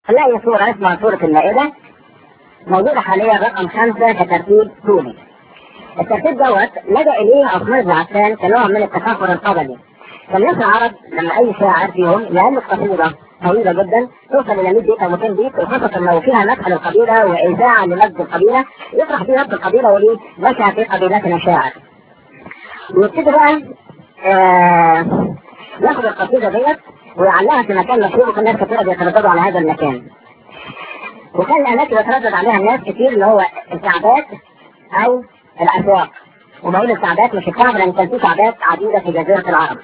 هنلاقي صورة اسمها صورة المائدة موجودة حاليا رقم خمسة كترتيب طولي. الترتيب دوت لجأ إليه عثمان بن عفان كنوع من التفاخر القبلي. فالناس العرب لما أي شاعر فيهم يألف قصيدة طويلة جدا توصل إلى 100 بيت أو 200 بيت وخاصة لو فيها مدح للقبيلة وإذاعة لمجد القبيلة يطرح فيها نفس القبيلة وليه مشى في قبيلتنا شاعر. ويبتدي بقى آه ياخد القصيدة ديت ويعلقها في مكان مشهور وكل الناس كثيرة بيترددوا على هذا المكان. وكان الأماكن يتردد عليها الناس كتير اللي هو الكعبات أو الأسواق. وبقول الكعبات مش الكعبة لأن كان في كعبات عديدة في جزيرة العرب.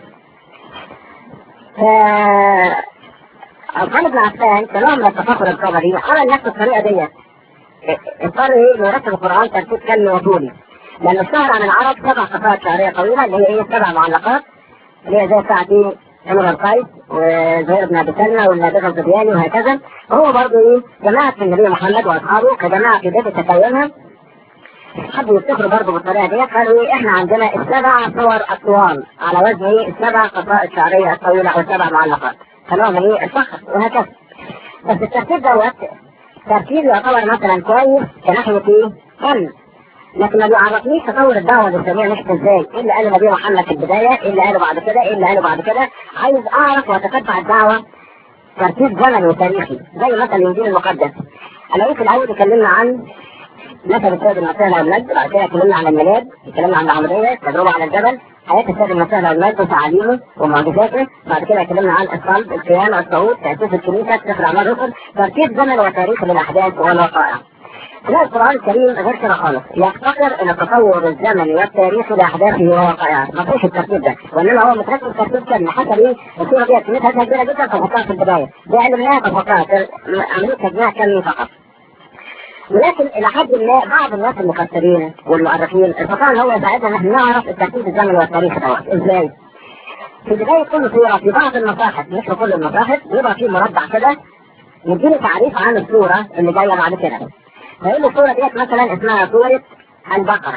ف عثمان بن عفان كنوع من التفاخر القبلي عمل نفس الطريقة ديت. اضطر ايه انه يرتب القرآن ترتيب كلمي وطولي. لأنه اشتهر عن العرب سبع قصائد شعرية طويلة اللي هي ايه سبع معلقات اللي هي زي بتاعتي عمر القيس وزهير بن ابي سلمى والنابغه الزبياني وهكذا هو برضه ايه جماعه النبي محمد واصحابه كجماعه في بدء تكونها حبوا يفتخروا برضه بالطريقه ديت قالوا ايه احنا عندنا السبع صور اطوال على وزن ايه السبع قصائد شعريه الطويله او السبع معلقات كنوع من ايه الفخر وهكذا بس الترتيب دوت ترتيب يعتبر مثلا كويس كناحيه ايه فن لكن ما بيعرفنيش تطور الدعوه الاسلاميه مشت ازاي، ايه اللي قاله النبي محمد في البدايه، ايه اللي قاله بعد كده، ايه اللي قاله بعد كده، عايز اعرف واتتبع الدعوه ترتيب زمني وتاريخي زي مثلا الانجيل المقدس. الاقيه في الاول يكلمنا عن نسب السيد المسيح والمجد، بعد كده اتكلمنا عن الميلاد، اتكلمنا عن العمريه، التجربه على الجبل، حياه السيد المسيح والمجد وتعاليمه ومعجزاته، بعد كده اتكلمنا عن الصلب، القيامه، الصعود، تاسيس الكنيسه، سفر اعمال الرسل، ترتيب زمن وتاريخ للاحداث والوقائع. لا القرآن الكريم غير كده خالص يفتقر إلى التطور الزمني والتاريخي لأحداثه وواقعها ما فيش الترتيب ده وإنما هو مترتب ترتيب كان حسب إيه الصورة دي كميتها كبيرة جدا فحطها في البداية دي علمناها تفقها عملية تجميع كمي فقط ولكن إلى حد ما بعض الناس المفسرين والمؤرخين استطاع إن هو يساعدنا إن احنا نعرف الترتيب الزمني والتاريخي دوت إزاي؟ في بداية كل صورة في بعض المصاحف مش في كل المصاحف بيبقى في مربع كده يديني تعريف عن الصورة اللي جاية بعد كده فيقول الصورة ديت مثلا اسمها صورة البقرة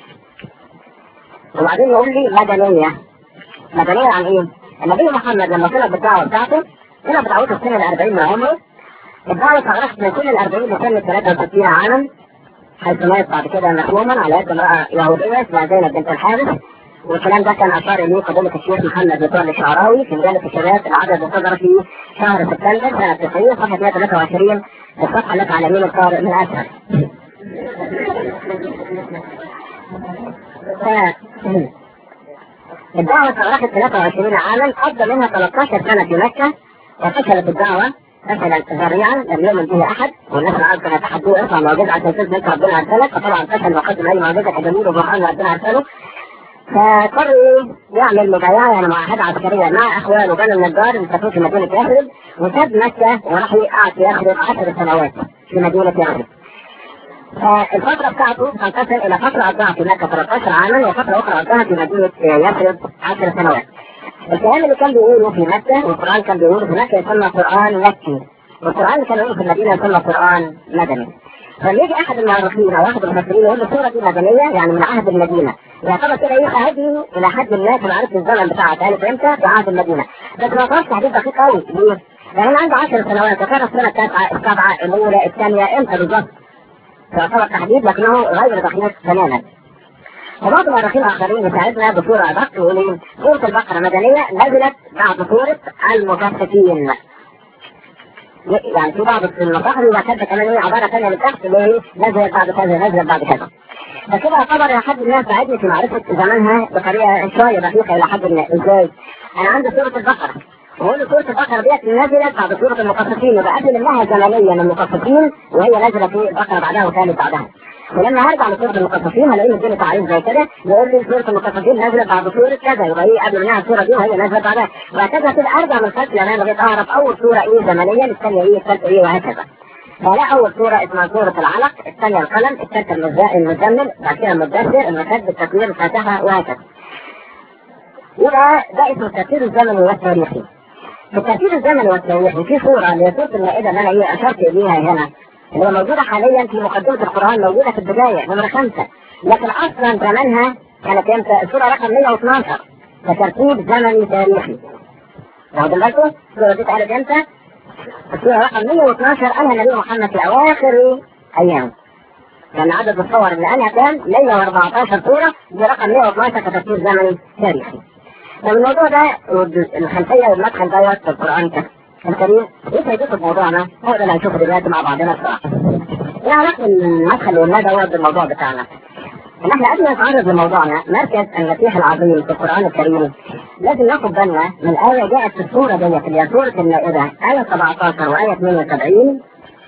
وبعدين يقول لي مدنية مدنية عن ايه؟ النبي محمد لما طلع بالدعوة بتاعته طلع بدعوته في سنة ال 40 من عمره الدعوة استغرقت من كل ال 40 لسنة 63 عاما حيث مات بعد كده مخوما على يد امرأة يهودية اسمها زينب بنت الحارث والكلام ده كان اشار اليه قبيله الشيخ محمد بن الشعراوي في مجله الشباب العدد صدر في شهر سبتمبر سنه 90 صفحه 123 الصفحه التي على يمين القارئ من اسفل. الدعوة استغرقت 23 عاما قضى منها 13 سنة في مكة وفشلت الدعوة فشلا ذريعا لم يؤمن به احد والناس العرب كانوا يتحدوا ارفع معجزه عشان تثبت ربنا ارسلك فطبعا فشل وقدم اي معجزه كجميل وبرهان ربنا ارسله فاضطر يعمل مبايعة يعني معاهدة عسكرية مع اخوانه بنو النجار اللي سافروا في مدينة يثرب وساب مكة وراح قعد في يثرب 10 سنوات في مدينة يثرب. فالفترة بتاعته تنقسم إلى فترة قضاها في مكة 13 عاما وفترة أخرى قضاها في مدينة يثرب 10 سنوات. الكلام اللي كان بيقوله في مكة والقرآن كان بيقوله في مكة يسمى قرآن مكي والقرآن اللي كان بيقوله في المدينة يسمى قرآن مدني. فلما يجي احد المؤرخين او احد المفسرين يقول الصوره دي مدنيه يعني من عهد المدينه يعتبر كده ايه هذه الى حد ما في معرفه الزمن بتاعها كانت امتى في عهد المدينه بس ما تعرفش تحديد دقيق قوي ليه؟ لان انا عندي 10 سنوات وكان السنه التاسعه السابعه الاولى الثانيه امتى بالظبط؟ يعتبر تحديد لكنه غير دقيق تماما وبعض المؤرخين الاخرين يساعدنا بصوره ادق يقول ايه؟ سوره البقره مدنيه نزلت بعد سوره المكففين يعني في بعض المصاحف يبقى كاتبه كمان ايه عباره ثانيه من تحت اللي هي نزلت بعد كذا نزلت بعد كذا. فكده يعتبر الى حد ما ساعدني في معرفه زمانها بطريقه شويه دقيقه الى حد ما ازاي؟ انا عندي سوره البقره وهو سوره البقره ديت نزلت بعد سوره المقصصين يبقى قبل منها زمنيا المقصصين وهي نازله في البقره بعدها وكانت بعدها. ولما هرجع لسوره المقصصين هلاقيه مديني تعريف زي كده يقول لي سوره المقصصين نزلت بعد سوره كذا يبقى هي قبل منها السوره دي وهي نزلت بعدها وهكذا كده ارجع من الفصل انا لغايه اعرف اول سوره ايه زمنيا الثانيه ايه الثالثه ايه وهكذا. فلا اول سوره اسمها سوره العلق، الثانيه القلم، الثالثه المزمل، بعد كده المدثر، المكد، التكوير، الفاتحه وهكذا. يبقى ده اسمه الترتيب الزمني والتاريخي. في الترتيب الزمني والتاريخي في صوره اللي هي سوره المائده اللي انا ايه اشرت اليها هنا اللي هي موجودة حاليا في مقدمة القرآن موجودة في البداية نمرة خمسة لكن أصلا زمانها كانت امتى؟ السورة رقم 112 كترتيب زمني تاريخي. واخد بالكم؟ السورة دي اتقالت امتى؟ السورة رقم 112 قالها النبي محمد في أواخر أيامه لأن عدد الصور اللي قالها كان 114 سورة دي رقم 112 كتفسير زمني تاريخي. فالموضوع ده الخلفية والمدخل دوت في القرآن الكريم ايه فايدته في موضوعنا؟ هو ده اللي هنشوفه دلوقتي مع بعضنا بصراحة. ايه علاقة المدخل والما دوت بالموضوع بتاعنا؟ ان احنا قبل ما نتعرض لموضوعنا مركز المسيح العظيم في القرآن الكريم لازم ناخد بالنا من آية جاءت في السورة ديت اللي هي سورة المائدة آية 17 وآية 72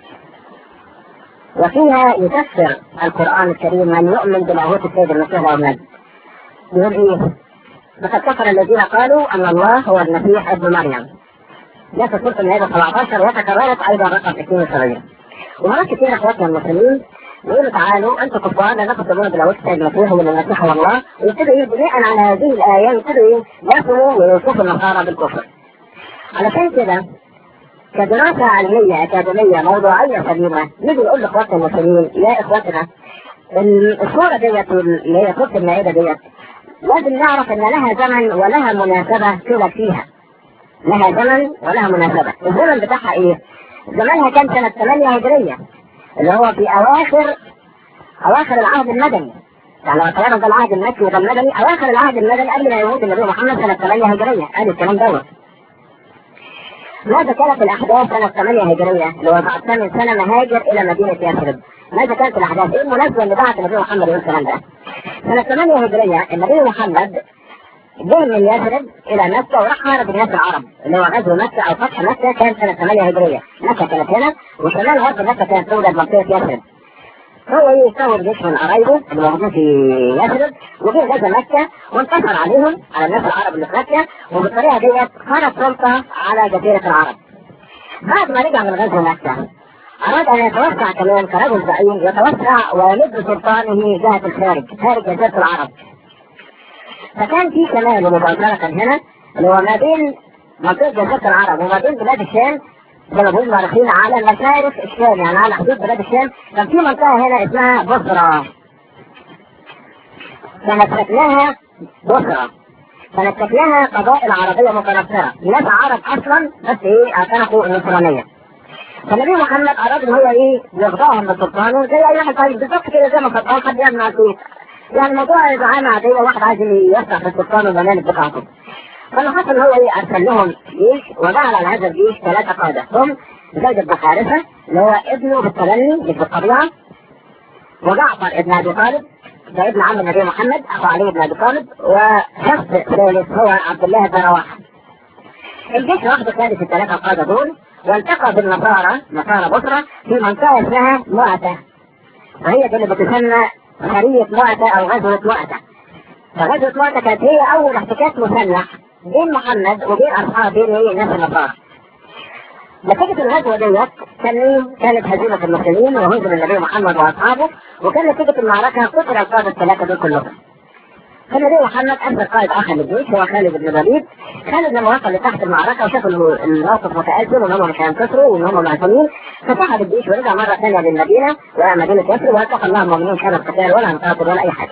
وفيها يفسر القرآن الكريم من يؤمن بلاهوت السيد المسيح له المجد. يقول ايه؟ لقد كفر الذين قالوا ان الله هو المسيح ابن مريم. ده في سورة المائدة 17 وتكررت ايضا رقم 72. ومرات كثيرة اخواتنا المسلمين يقولوا تعالوا انتم كفار لا تقتلون بلاهوت السيد المسيح ومن المسيح هو الله ويبتدوا ايه بناء على هذه الايه يبتدوا ايه يصفوا ويوصفوا النصارى بالكفر. علشان كده كدراسة علمية أكاديمية موضوعية سليمة نيجي نقول لإخواتنا المسلمين يا إخواتنا الصورة ديت اللي هي سورة المائدة ديت لازم نعرف إن لها زمن ولها مناسبة تولد فيها. لها زمن ولها مناسبة، الزمن بتاعها إيه؟ زمانها كان سنة 8 هجرية اللي هو في أواخر أواخر العهد المدني. يعني لو اعتبرنا ده العهد المكي وده المدني أواخر العهد المدني قبل ما يموت النبي محمد سنة 8 هجرية، قال الكلام دوت. ماذا كانت الاحداث سنه 8 هجريه اللي هو بعد ثمان سنه مهاجر الى مدينه يثرب ماذا كانت الاحداث؟ ايه المناسبه اللي بعت النبي محمد يقول الكلام ده؟ سنه 8 هجريه النبي محمد جه من يثرب الى مكه وراح حارب الناس العرب اللي هو غزو مكه او فتح مكه كان سنه 8 هجريه مكه كانت هنا وشمال غرب مكه كانت توجد منطقه يثرب هو يستورد جيش من قرايبه اللي موجودين في يثرب وجه غزا مكه وانتصر عليهم على الناس العرب اللي في مكه وبالطريقه ديت فرض سلطه على جزيره العرب. بعد ما رجع من غزو مكه أراد أن يتوسع كمان كرجل زعيم يتوسع ويمد سلطانه جهة الخارج خارج جزيرة العرب. فكان في شمال مباشرة هنا اللي هو ما بين منطقة جزيرة العرب وما بين بلاد الشام زي ما بيقولوا مؤرخين على مشارف الشام يعني على حدود بلاد الشام كان في منطقة هنا اسمها بصرة كانت شكلها بصرة كانت شكلها قبائل عربية متنصرة ناس عرب أصلا بس إيه اعتنقوا النصرانية فالنبي محمد أراد إن هو إيه يخضعهم لسلطانه زي أي واحد طيب بالظبط كده زي ما خضعهم حد يعمل عصير يعني موضوع زعامة عادية واحد عايز يفتح في السلطان والممالك بتاعته فاللي حصل هو ايه ارسل لهم جيش وجعل على هذا الجيش ثلاثه قاده هم زيد بن حارثه اللي هو ابنه بالتبني مش بالطبيعه وجعفر ابن ابي طالب ده ابن عم النبي محمد اخو علي بن ابي طالب وشخص ثالث هو عبد الله بن رواحه. الجيش واخد ثالث الثلاثه القاده دول والتقى بالنصارى نصارى بصرى في منطقه اسمها مؤته وهي دي اللي بتسمى سريه مؤته او غزوه مؤته. فغزوه مؤته كانت هي اول احتكاك مسلح بين محمد وبين اصحاب بين ايه الناس النصارى. نتيجة الغزوة ديت كان كانت هزيمة المسلمين وهزم النبي محمد واصحابه وكان نتيجة المعركة قتل القادة الثلاثة دول كلهم. فالنبي محمد ارسل قائد اخر للجيش هو خالد بن الوليد. خالد لما وصل لتحت المعركة وشاف الموقف متأزم وان هم مش هينتصروا وان هم معزومين فسحب الجيش ورجع مرة ثانية للمدينة ومدينة يثرب واتقى الله المؤمنين كان القتال ولا هنقاتل ولا أي حاجة.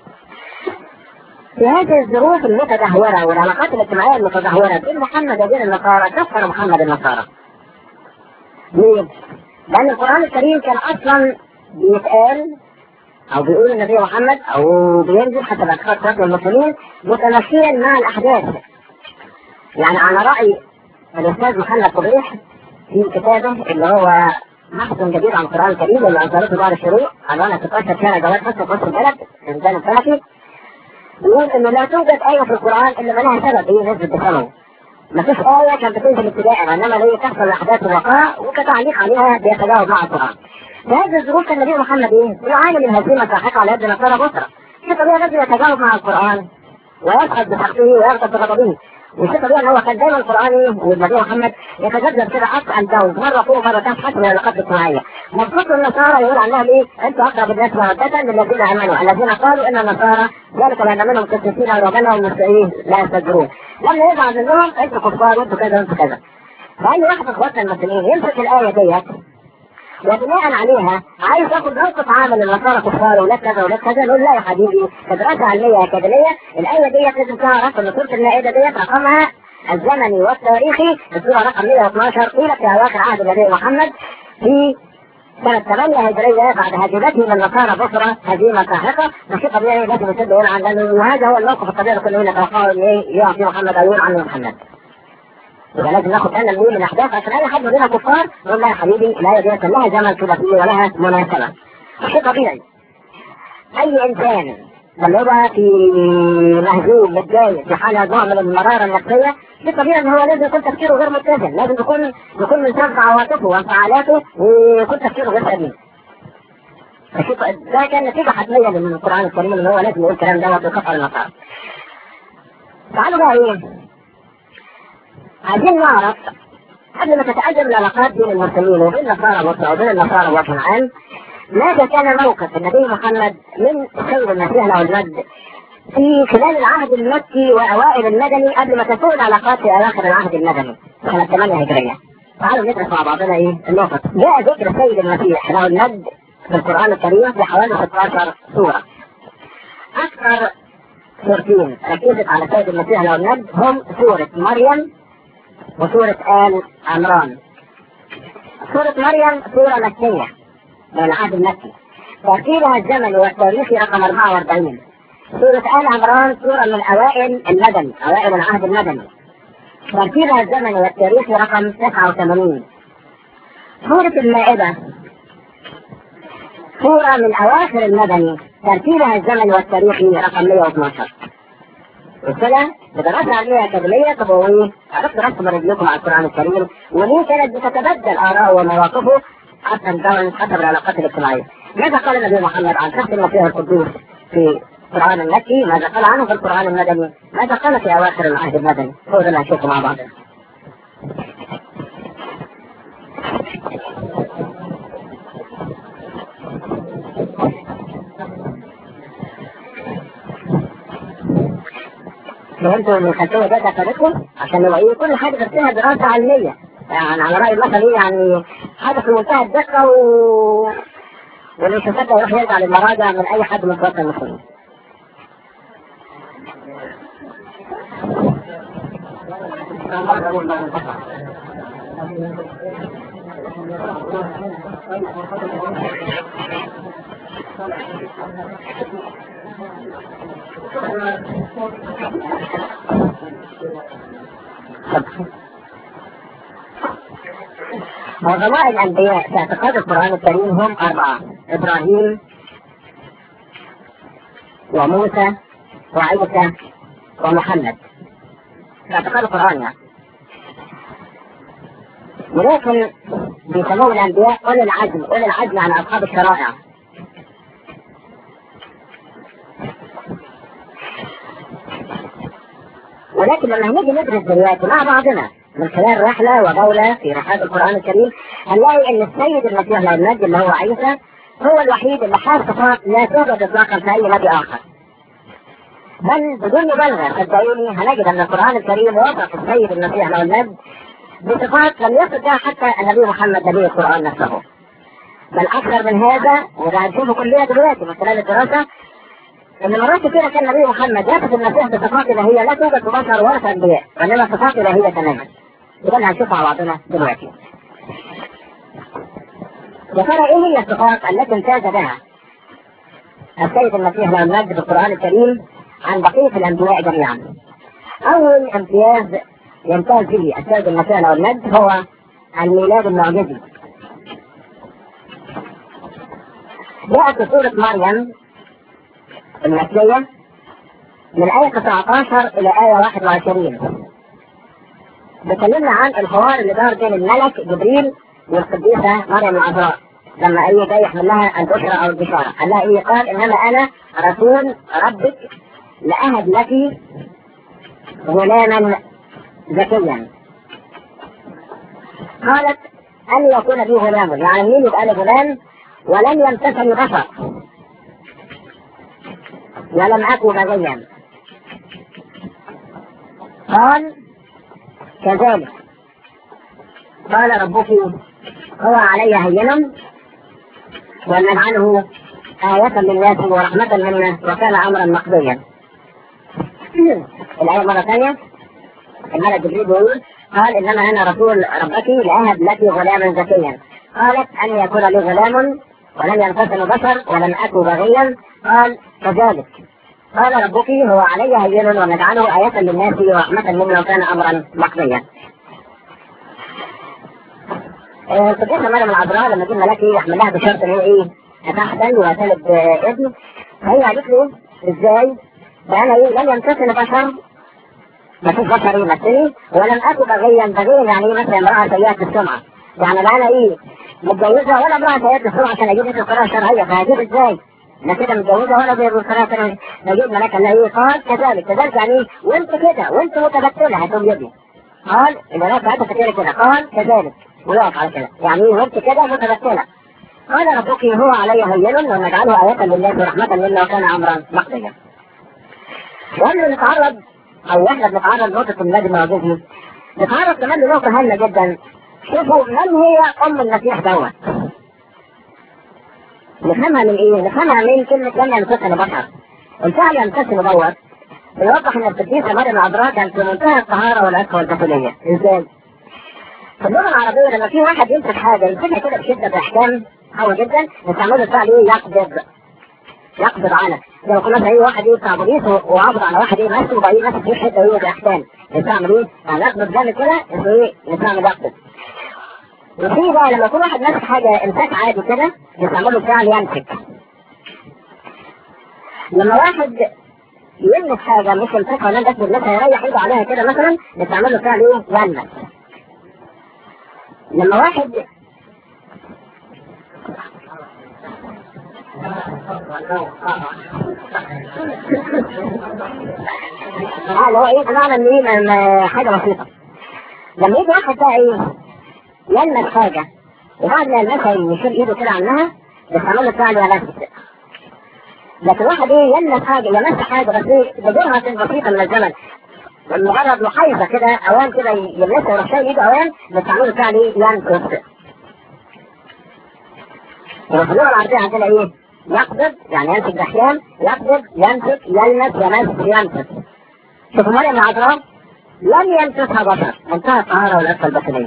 في هذه الظروف المتدهورة والعلاقات الاجتماعية المتدهورة بين محمد وبين النصارى كفر محمد النصارى. ليه؟ لأن القرآن الكريم كان أصلا بيتقال أو بيقول النبي محمد أو بينزل حسب أشخاص المسلمين متمشيا مع الأحداث. يعني على رأي الأستاذ محمد قبيح في كتابه اللي هو بحث جديد عن القرآن الكريم اللي أنزلته دار الشروق عنوانه 16 سنة جواب بس في وسط البلد إنسان الفلكي يقول إنه لا توجد آية في القرآن إلا ما لها سبب هي نزلت بسببه. ما فيش آية كانت بتنزل ابتداء إنما هي تحصل أحداث الوقائع وكتعليق عليها بيتجاوب مع القرآن. في هذه الظروف كان النبي محمد إيه؟ يعاني من هزيمة ساحقة على يد نصارى بصرة. في طبيعي لازم يتجاوب مع القرآن ويسعد بسخطه ويغضب بغضبه. وفي طبيعي ان هو كان دايما القرآن والنبي محمد يتجذب كده اب اند داون مره فوق مره تحت حسب العلاقات الاجتماعيه. مبسوط النصارى يقول عنهم ايه؟ انتم اقرب الناس موده للذين امنوا، الذين قالوا ان النصارى ذلك لان منهم قسيسين ورهبانا ومستعين لا يستكبرون. لما يزعل منهم انتوا كفار وانتوا كذا وانتوا كذا. فاي واحد من اخواتنا المسلمين يمسك الايه ديت وبناء عليها عايز ياخد موقف عامل النصارى كفار ولا كذا ولا كذا نقول لا يا حبيبي كدراسه علميه اكاديميه الايه ديت لازم تعرف ان سوره المائده ديت رقمها الزمني والتاريخي السورة رقم 112 قيلت في أواخر عهد النبي محمد في سنة 8 هجرية بعد هزيمته للنصارى بصرة هزيمة ساحقة فشيء طبيعي لازم يسد يقول عن لأنه وهذا هو الموقف الطبيعي كل هنا توقعوا إن إيه يقع في محمد أو يقول عنه محمد. يبقى لازم ناخد بالنا من من الأحداث عشان أي حد مننا كفار يقول لا يا حبيبي الآية ديت لها زمن كده فيه ولها مناسبة. شيء طبيعي. أي إنسان لما يبقى في مهزوم متضايق في حالة نوع من المرارة النفسية في طبيعي ان هو لازم يكون تفكيره غير متزن لازم يكون يكون من سبب عواطفه وانفعالاته ويكون تفكيره غير سليم فشوف ده كان نتيجة حتمية من القرآن الكريم ان هو لازم يقول الكلام دوت ويكفر النصارى. تعالوا بقى ايه؟ عايزين نعرف قبل ما تتقدم العلاقات بين المسلمين وبين النصارى وبين النصارى بوجه عام ماذا كان موقف النبي محمد من سيد المسيح له المجد في خلال العهد المكي واوائل المدني قبل ما تكون العلاقات في اواخر العهد المدني سنه 8 هجريه. تعالوا ندرس مع بعضنا ايه النقط. جاء ذكر السيد المسيح له المجد في القران الكريم في حوالي 16 سوره. اكثر سورتين ركزت على السيد المسيح له المجد هم سوره مريم وسوره ال عمران. سوره مريم سوره مكيه من العهد المكي. ترتيبها الزمني والتاريخي رقم 44 سورة آل عمران سورة من أوائل المدني أوائل العهد المدني ترتيبها الزمني والتاريخي رقم 89 سورة المائدة سورة من أواخر المدني ترتيبها الزمني والتاريخي رقم 112 وكده بدراسة علمية أكاديمية تبوية عرفت رسم رجلكم على القرآن الكريم وليه كانت بتتبدل آراءه ومواقفه حتى الدولة حسب العلاقات الاجتماعية. ماذا قال النبي محمد عن شخص المسيح القدوس في القرآن المكي ماذا قال عنه في القرآن المدني ماذا قال في أواخر العهد المدني هو ده اللي هنشوفه مع بعض فهمتوا ان الخلفيه ده افادتكم عشان يبقى ايه كل حاجه درسها دراسه علميه يعني على راي المثل ايه يعني حاجه في منتهى الدقه و واللي مش مصدق يروح يرجع للمراجع من اي حد من قوات المسلمين. عظماء الأنبياء في اعتقاد القرآن الكريم هم أربعة إبراهيم وموسى وعيسى ومحمد في اعتقاد القرآن يعني ولكن بيسموهم الأنبياء أولي العزم أولي العزم عن أصحاب الشرائع ولكن لما هنيجي ندرس دلوقتي مع بعضنا من خلال رحلة وجولة في رحلات القرآن الكريم هنلاقي أن السيد المسيح له المجد اللي هو عيسى هو الوحيد اللي حاز صفات لا توجد إطلاقا في أي نبي آخر. بل بدون مبالغة صدقوني هنجد أن القرآن الكريم وصف السيد المسيح له المجد بصفات لم يصف بها حتى النبي محمد نبي القرآن نفسه. بل أكثر من هذا وده هنشوفه كلنا دلوقتي من خلال الدراسة ان مرات كثيره كان النبي محمد يصف المسيح بصفات الهيه لا توجد في بشر ولا في انبياء وانما صفات الهيه تماما. يبقى هنشوفها مع بعضنا دلوقتي. يا ترى ايه هي الصفات التي امتاز بها السيد المسيح له المجد في القران الكريم عن بقيه الانبياء جميعا؟ اول امتياز يمتاز به السيد المسيح له المجد هو الميلاد المعجزي. جاءت في سوره مريم المكية من آية 19 إلى آية 21 بكلمنا عن الحوار اللي دار بين الملك جبريل والقديسة مريم العذراء لما أي جاي يحمل لها البشرى أو البشارة قال لها إيه قال إنما أنا رسول ربك لأهب لك غلاما زكيا قالت أن يكون لي غلام يعني مين يبقى لي غلام ولم يمسسني بشر ولم أكن بغيا قال كذلك قال ربك هو علي هينا ونجعله آية للناس ورحمة منا وكان أمرا مقضيا. الآية مرة ثانية الملك جبريل بيقول قال انما انا رسول ربك لاهب لك غلاما زكيا قالت ان يكون لي غلام ولم ينقسم بشر ولم اكن بغيا قال كذلك قال ربك هو علي هين ونجعله آية للناس ورحمة منا وكان أمرا مقضيا. القديسة مريم العذراء لما جه الملاكي يحمل لها بشرط ان هي ايه؟ هتحزن وهتلد ابن فهي قالت له ازاي؟ ده انا ايه لم يمتثل بشر ما فيش بشر يمثلني ولم اكن بغيا بغيا يعني ايه مثلا امرأة سيئة السمعة يعني لا انا ايه متجوزة ولا امرأة سيئة السمعة عشان اجيب اسم القراءة الشرعية فهجيب ازاي؟ انا كده متجوزة ولا زي القراءة الشرعية نجيب ملاك الله ايه قال كذلك كذلك يعني ايه وانت كده وانت متبتلة هتقوم يبني قال الملاك بتاعتها كده كده قال كذلك ويقف على كده يعني ايه وانت كده متبتلة قال ربك هو علي هين ونجعله آية للناس ورحمة منا وكان أمرا مقضيا. وقبل نتعرض أو احنا بنتعرض لنقطة الميلاد المعجزي نتعرض كمان لنقطة هامة جدا شوفوا من هي أم المسيح دوت نفهمها من إيه؟ نفهمها من كلمة لم ينقسم بشر الفعل ينقسم دوت بيوضح إن القديسة مريم العذراء كانت في منتهى الطهارة والعفة والبتولية إزاي؟ في اللغة العربية لما في واحد يمسك حاجة يمسكها كده بشدة بإحكام قوي جدا نستعمل الفعل ايه يقبض يقبض على لو كنا اي واحد ايه بتاع بوليس وعبد على واحد ايه ماسك وبعدين ماسك في حته ايه باحكام نستعمل ايه؟ يعني يقبض جامد كده اسمه ايه؟ نستعمل يقبض وفي بقى لما يكون واحد ماسك حاجه امساك عادي كده نستعمله الفعل يمسك لما واحد يلمس حاجه مش يمسكها ولا بس يلمسها يريح ايده عليها كده مثلا نستعمله الفعل ايه؟ يلمس لما واحد اه اللي هو ايه بمعنى ان ايه حاجه بسيطه لما يجي واحد بقى ايه يلمس حاجه وبعد ما يلمسها يشيل ايده كده عنها بيستعمل الفعل يلمس لكن واحد ايه يلمس حاجه يلمس حاجه بس ايه بجرعه بسيطه من الزمن مجرد لحيظه كده اوان كده يلمسها ويروح شايل ايده اوان بيستعملوا الفعل ايه ينكس وفي اللغه العربيه عندنا ايه؟ يقبض يعني يمسك بحيان يقبض يمسك يلمس يمس يمسك شوفوا مريم العذراء لم يمسسها بشر منتهى الطهارة والعفة البشرية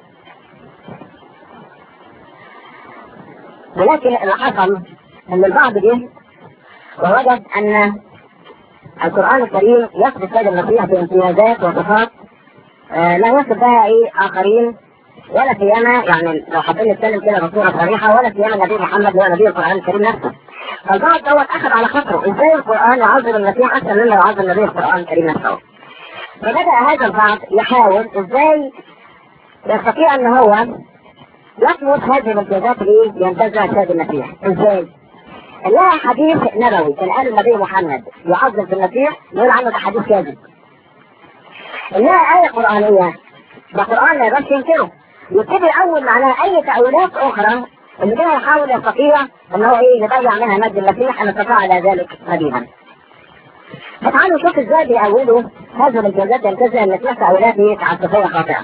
ولكن اللي حصل ان البعض جه ووجد ان القرآن الكريم يصف السيد المسيح بامتيازات وصفات آه لا يصف بها ايه اخرين ولا سيما يعني لو حابين نتكلم كده بصوره صريحه ولا سيما النبي محمد هو نبي القران الكريم نفسه. فالبعض دوت اخذ على خاطره ازاي القران يعظم المسيح احسن مما يعظم النبي القران الكريم نفسه. فبدا هذا البعض يحاول ازاي يستطيع ان هو يطمس هذه الامتيازات اللي ينتزعها السيد المسيح، ازاي؟ لها حديث نبوي كان قال النبي محمد يعظم في المسيح يقول عنه ده حديث كاذب. لها آية قرآنية ده قرآن ما يقدرش ينكره يبتدي اول معناها اي تأويلات اخرى اللي كده يحاول يستطيع ان هو ايه يضيع منها مجد المسيح ان استطاع على ذلك قديما. فتعالوا نشوف ازاي بيأولوا هذه الامتيازات ينتزع ان اسمها تأويلات ايه تعسفية خاطئة.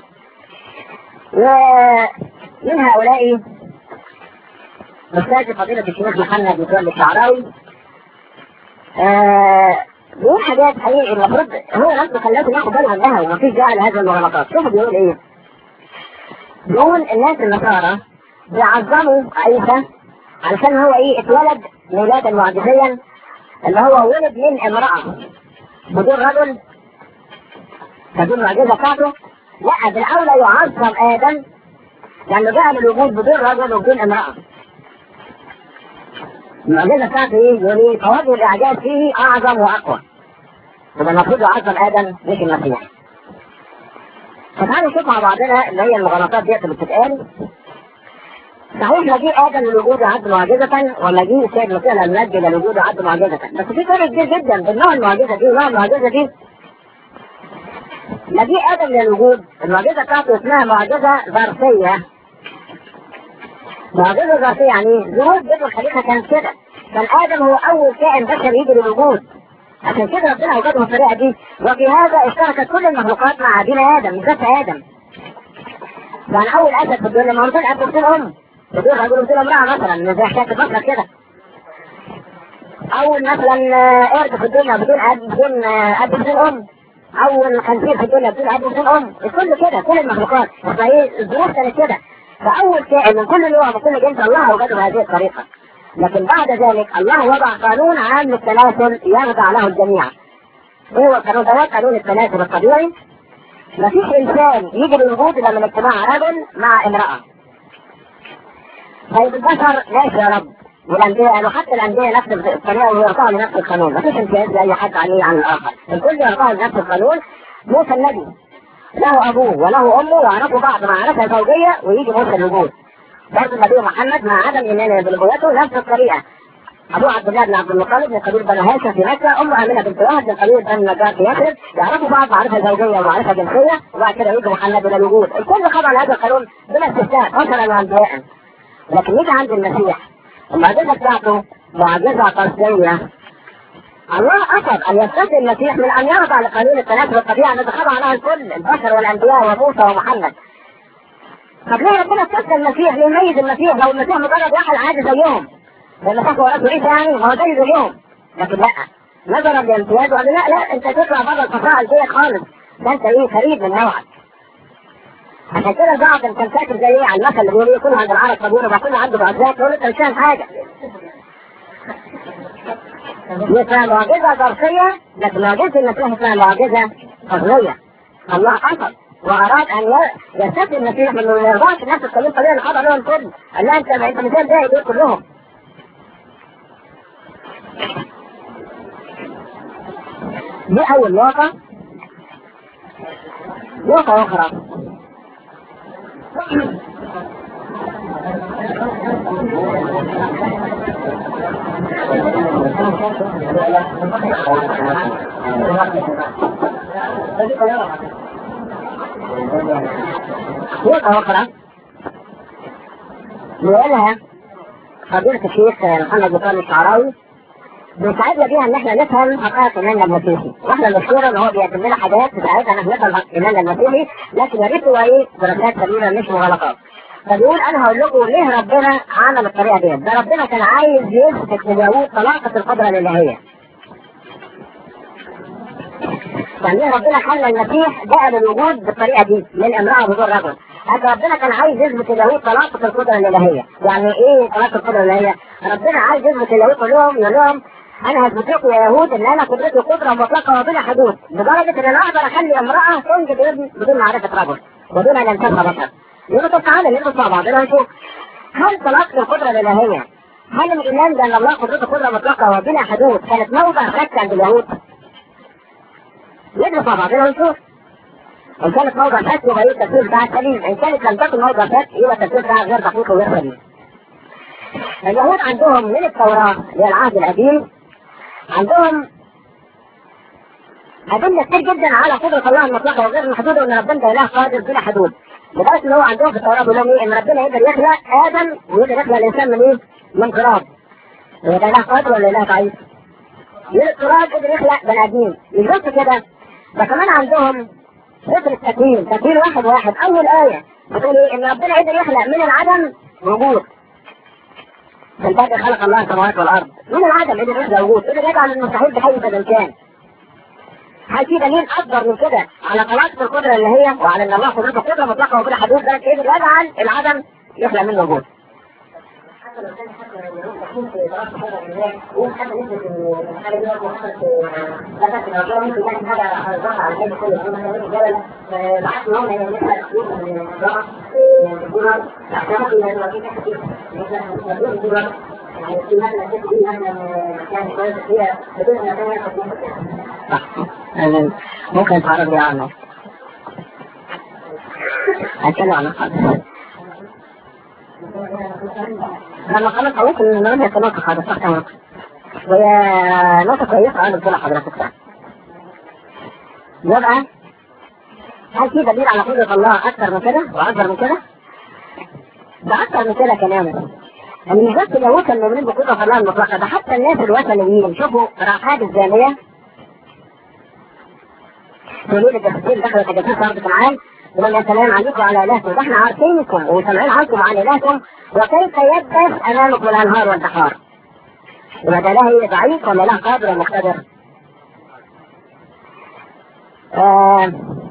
ومن هؤلاء أستاذ فضيلة الشيخ محمد متولي الشعراوي آه بيقول حاجات حقيقي المفروض هو نفسه كان لازم ياخد باله منها ومفيش داعي لهذه المغالطات، شوفوا بيقول ايه؟ بيقول الناس النصارى بيعظموا عيسى علشان هو ايه اتولد ميلادا معجزيا اللي هو ولد من امرأة بدون رجل فدي المعجزة بتاعته لا بالأولى يعظم آدم لأنه جاء للوجود بدون رجل وبدون امرأة المعجزة بتاعته ايه؟ يقول ايه؟ فوجه الإعجاز فيه أعظم وأقوى يبقى المفروض يعظم آدم مش المسيح فتعالوا نشوف مع بعضنا اللي هي المغالطات ديت اللي بتتقال صحيح مجيء ادم للوجود عد معجزة ومجيء السيد المسيح المجد للوجود عد معجزة بس في فرق كبير جدا بين نوع المعجزة دي ونوع المعجزة دي مجيء ادم للوجود المعجزة بتاعته اسمها معجزة ظرفية معجزة ظرفية يعني ظروف بيت الخليقة كانت كده كان ادم هو اول كائن بشري يجي للوجود عشان كده ربنا اوجده بالطريقه دي وفي هذا اشتركت كل المخلوقات مع ابينا ادم مش بس ادم يعني اول اسد في الدنيا ما هو بدون اب بدون ام بدون رجل بدون امراه مثلا زي حكايه البشر كده اول مثلا قرد في الدنيا بدون اب بدون اب بدون ام اول خنزير في الدنيا بدون اب وبدون ام الكل كده كل المخلوقات فايه الظروف كانت كده فاول كائن من كل نوع وكل جنس الله اوجده بهذه الطريقه لكن بعد ذلك الله وضع قانون عام للتناسل يخضع له الجميع ايه هو القانون ده قانون التناسل الطبيعي مفيش انسان يجي للوجود الا من اجتماع رجل مع امراه طيب البشر ماشي يا رب والانبياء قالوا حتى الانبياء نفس الطريقه ويرفعوا لنفس القانون مفيش امتياز لاي حد عليه عن الاخر الكل يرفعوا لنفس القانون موسى النبي له ابوه وله امه ويعرفوا بعض معرفه زوجيه ويجي موسى الوجود برضه النبي محمد مع عدم ايمانه بنبوته نفس الطريقه ابوه عبد الله بن عبد المطلب من قبيل بني هاشم في مكه امه امنه بنت وهب من قبيل بني النجار في يثرب يعرفوا بعض معرفه زوجيه ومعرفه جنسيه وبعد كده يجي محمد الى الوجود الكل خضع لهذا القانون بلا استثناء بشرا وانبياء لكن يجي عند المسيح المعجزه بتاعته معجزه قصديه الله قصد ان يستثني المسيح من ان يخضع لقانون التناسل الطبيعي الذي خضع له الكل البشر والانبياء وموسى ومحمد طب ليه ربنا استثنى المسيح ليميز المسيح لو المسيح مجرد واحد عادي زيهم المسيح هو راسه عيسى يعني ما هو زي زيهم لكن لا نظرا لامتيازه قال لا لا انت تطلع بره التفاعل ديت خالص ده انت ايه فريد من نوعك عشان كده بعض كان فاكر زي ايه على المثل اللي بيقول يكون عند العرب طابور وبكون عنده معجزات يقول انت مش فاهم حاجه اسمها معجزه ظرفيه لكن معجزه المسيح اسمها معجزه فضليه الله قصد واراد ان يستثني المسيح من ما يرضاش نفس القانون الطبيعي اللي خضع لهم الكل قال لا انت انت مش زي دول كلهم دي اول نقطه نقطه اخرى نقطة أخرى بيقولها فضيلة الشيخ محمد بن الشعراوي بيساعدنا بيها ان احنا نفهم حقائق ايماننا المسيحي واحنا مشهورة ان هو بيقدم لنا حاجات تساعدنا ان احنا نفهم ايماننا المسيحي لكن يا ريت هو ايه دراسات سليمة مش مغالطات فبيقول انا هقول لكم ليه ربنا عمل الطريقة ديت ده ربنا كان عايز يثبت لداوود طلاقة القدرة الالهية يعني ربنا خلى المسيح جاء للوجود بالطريقه دي من امراه بدون رجل هذا ربنا كان عايز يثبت لليهود طلاقه القدره الالهيه يعني ايه طلاقه القدره الالهيه ربنا عايز يثبت لليهود يقول لهم يقول لهم انا هثبت لكم يا يهود ان انا قدرتي قدره مطلقه وبلا حدود لدرجه ان انا اقدر اخلي امراه تنجب ابن بدون معرفه رجل ودون ان يمسكها بشر يقولوا طب تعالى ندرس مع بعضنا ونشوف هل طلاقه القدره الالهيه هل الايمان بان الله قدرته قدره مطلقه وبلا حدود كانت موضع شك عند اليهود؟ ندرس مع بعضنا ونشوف ان كانت موضع شك يبقى ايه التفسير بتاعها سليم ان كانت لم تكن موضع شك يبقى التفسير بتاعها غير دقيق وغير سليم اليهود عندهم من التوراة اللي هي العهد القديم عندهم أدلة كتير جدا على قدرة الله المطلقة وغير المحدودة وإن ربنا ده إله قادر بلا حدود. لدرجة إن هو عندهم في التوراة بيقول لهم إيه؟ إن ربنا يقدر يخلق آدم ويقدر يخلق الإنسان من إيه؟ من تراب. هو ده إله قادر ولا إله ضعيف؟ من التراب قدر يخلق بني آدمين. مش بس كده ده كمان عندهم سفر التكوين تكوين واحد واحد أول آية بتقول إيه؟ إن ربنا يقدر يخلق من العدم وجود. من بعد خلق الله السماوات والارض من العدم قدر يخلق وجود قدر يجعل المستحيل بحي بالامكان هل في دليل اكبر من كده على طلاقه القدره اللي هي وعلى ان الله قدرته قدره مطلقه وبلا حدود ده قدر يجعل العدم يخلق منه وجود حتى لو كان حتى لو تكون في دراسه حاجه اللي حتى نسبه الحاجه دي برضه حصلت لا بس لو كان ممكن يعمل حاجه هتظهر على الجبل كله زي مثلا الجبل بعت لهم ان نسبه تكون من الزراعه من الدولار لا ده ممكن يبقى في حاجه كتير مثلا مليون الدولار يعني في مثلا الست دي مثلا مكان كويس هي بدون مكان ياخد ممكن تعرض لي عنه هتكلم عن الحدث لما خلاص خلاص ان هي نقطة هذا صح تمام وهي نقطة كويسة انا بقول لحضرتك ده يبقى هل في دليل على قدرة الله أكثر من كده وأكبر من كده؟ ده أكثر من كده كمان ان مش بس اليهود كانوا مؤمنين بقدرة الله المطلقة ده حتى الناس الوثنيين شوفوا راحات الزانية تقولوا الجاسوسين دخلوا الجاسوس أرض كنعان يقول يا سلام عليكم وعلى إلهكم ده احنا عارفينكم وسامعين عنكم وعن إلهكم وكيف يبدس أمامكم الأنهار والبحار يبقى ده إله ضعيف ولا إله قادر ولا مقتدر؟ آه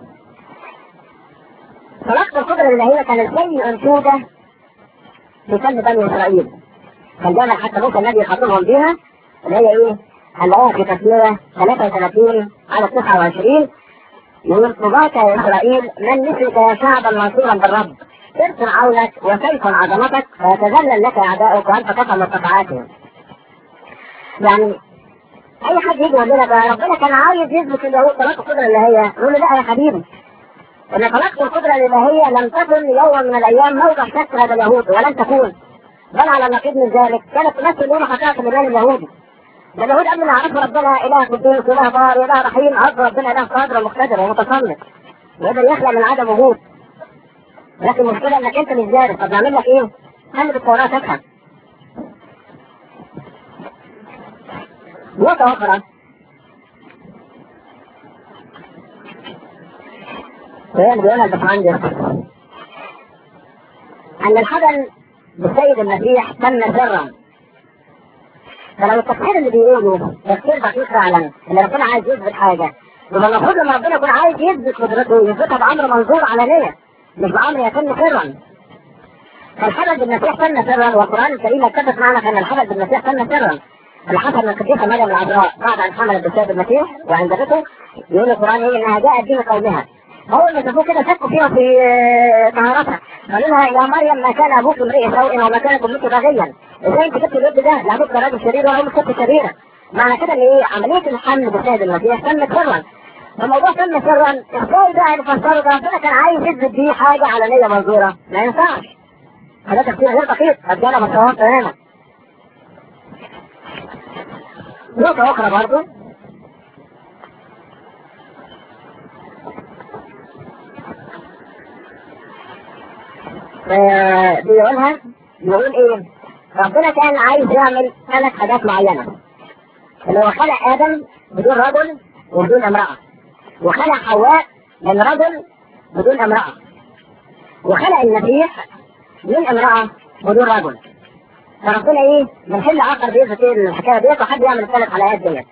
طلاق القدرة الإلهية كانت زي أنشودة في فن بني إسرائيل كان دايما حتى موسى النبي يخاطبهم بيها اللي هي إيه؟ هنلاقيها في تسمية 33 على 29 يقول طباك يا إسرائيل من مثلك يا شعبا منصورا بالرب ارسل عونك وسيف عظمتك فيتذلل لك أعداؤك وأنت تفهم مرتفعاتهم يعني اي حد يجي يقول لنا ده ربنا كان عايز يثبت اليهود طلاق القدره الالهيه نقول له لا يا حبيبي ان طلاق القدره الالهيه لم تكن يوما من الايام موضع شك هذا اليهود ولن تكون بل على النقيض من ذلك كانت تمثل لنا حقائق الايمان اليهودي ده اليهود قبل ما يعرفوا ربنا اله قدوس واله بار واله رحيم عرفوا ربنا اله قادر ومقتدر ومتصنف يقدر يخلق من عدم وجود لكن المشكله انك انت مش دارس طب نعمل لك ايه؟ خلي التوراه تفهم نقطة أخرى وهي اللي بيقولها الباشمهندس أن الحدث بالسيد المسيح تم سرا فلو التفسير اللي بيقوله تفسير دقيق فعلا ان ربنا عايز يثبت حاجه يبقى المفروض لما ربنا يكون عايز يثبت قدرته يثبتها بامر منظور علانيه مش بامر يتم سرا فالحدث بالمسيح تم سرا والقران الكريم اتفق معنا ان الحدث بالمسيح تم سرا اللي حصل من القديسه مريم العذراء بعد ان حملت بسبب المسيح وانجبته يقول القران ايه انها جاءت دين قومها اول ما شافوه كده شكوا فيها في طهارتها قالوا لها يا مريم ما كان ابوك امرئ سوء وما كانت امك بغيا ازاي انت جبت الولد ده لا ابوك راجل شرير ولا امك ست شريره معنى كده ان ايه عمليه الحمل بسبب المسيح تمت سرا الموضوع تم سرا ازاي بقى نفسره ده ربنا كان عايز يثبت بيه حاجه علنيه منظوره ما ينفعش هذا تفسير غير دقيق رجاله مساواه تماما نقطة أخرى برضو بيقولها بيقول ايه ربنا كان عايز يعمل ثلاث حاجات معينة اللي هو خلق آدم بدون رجل وبدون امرأة وخلق حواء من رجل بدون امرأة وخلق المسيح من امرأة بدون رجل فربنا ايه بنحل عقل بيثبت ايه الحكايه ديت وحد يعمل الثلاث حلقات ديت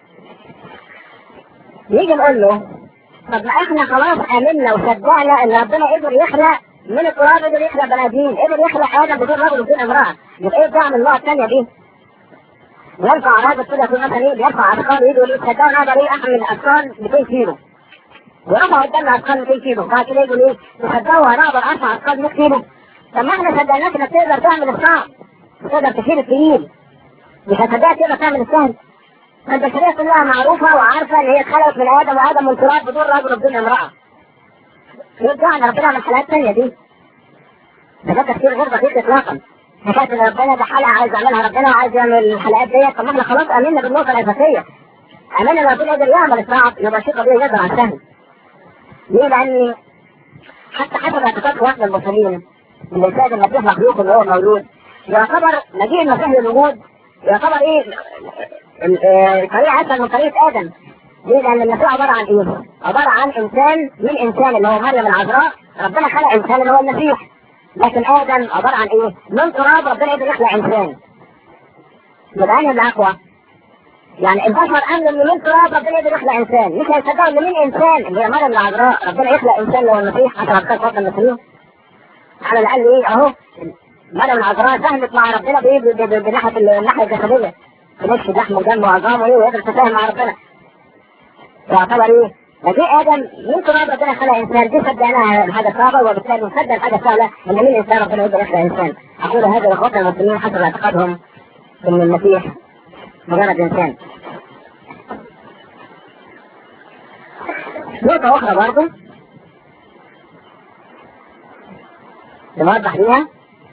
نيجي نقول له طب ما احنا خلاص امنا وصدقنا ان ربنا قدر يخلق من التراب قدر يخلق بني ادمين قدر يخلق ادم بدون رجل وبدون امراه يبقى ايه الدعم النوع الثانيه دي؟ يرفع الراجل كده يكون مثلا ايه بيرفع اثقال ايده يقول تصدقوا انا اقدر ايه احمل اثقال 200 كيلو ورفع قدامنا اثقال 200 كيلو بعد كده يقول ايه تصدقوا انا اقدر ارفع اثقال 100 كيلو طب ما احنا صدقناك انك تقدر تعمل الصعب تقدر تشيل الثقيل مش هتصدقها تقدر تعمل السهل البشرية كلها معروفة وعارفة ان هي اتخلقت من ادم وادم من تراب بدون رجل وبدون امرأة. يرجع ان ربنا من حلقات ثانية دي. ده تفسير غير دقيق اطلاقا. حكاية ان ربنا ده حلقة عايز يعملها ربنا وعايز يعمل الحلقات ديت طب ما احنا خلاص امنا بالنقطة الاساسية. امنا ان ربنا يقدر يعمل الصعب يبقى شيء طبيعي جدا على السهل. ليه؟ لان حتى حسب اعتقاد اخواتنا المسلمين اللي السيد المسيح مخلوق اللي هو مولود يعتبر مجيء المسيح للوجود يعتبر ايه طريقة أسهل من طريقة آدم ليه؟ لأن المسيح عبارة عن إيه؟ عبارة عن إنسان من إنسان اللي هو مريم العذراء ربنا خلق إنسان اللي هو المسيح لكن آدم عبارة عن إيه؟ من تراب ربنا يقدر يخلق إنسان يبقى أنا اللي أقوى يعني البشر أمن إن من تراب ربنا يقدر يخلق إنسان مش هيصدقوا إن من إنسان اللي هي مريم العذراء ربنا يخلق إنسان اللي هو المسيح حتى أفكار فوق المسلمين على الأقل إيه أهو مريم العذراء ساهمت مع ربنا بايه بناحيه الناحيه الجسديه تمشي لحم ودم وعظام وايه ويقدر تساهم مع ربنا يعتبر ايه فجاء ادم من تراب ربنا خلق انسان دي صدقناها حاجه صعبه وبالتالي نصدق الحاجه السهله ان من انسان ربنا يقدر يخلق انسان اقول هذا لاخواتنا المسلمين حسب اعتقادهم ان المسيح مجرد انسان نقطة أخرى برضه نوضح بيها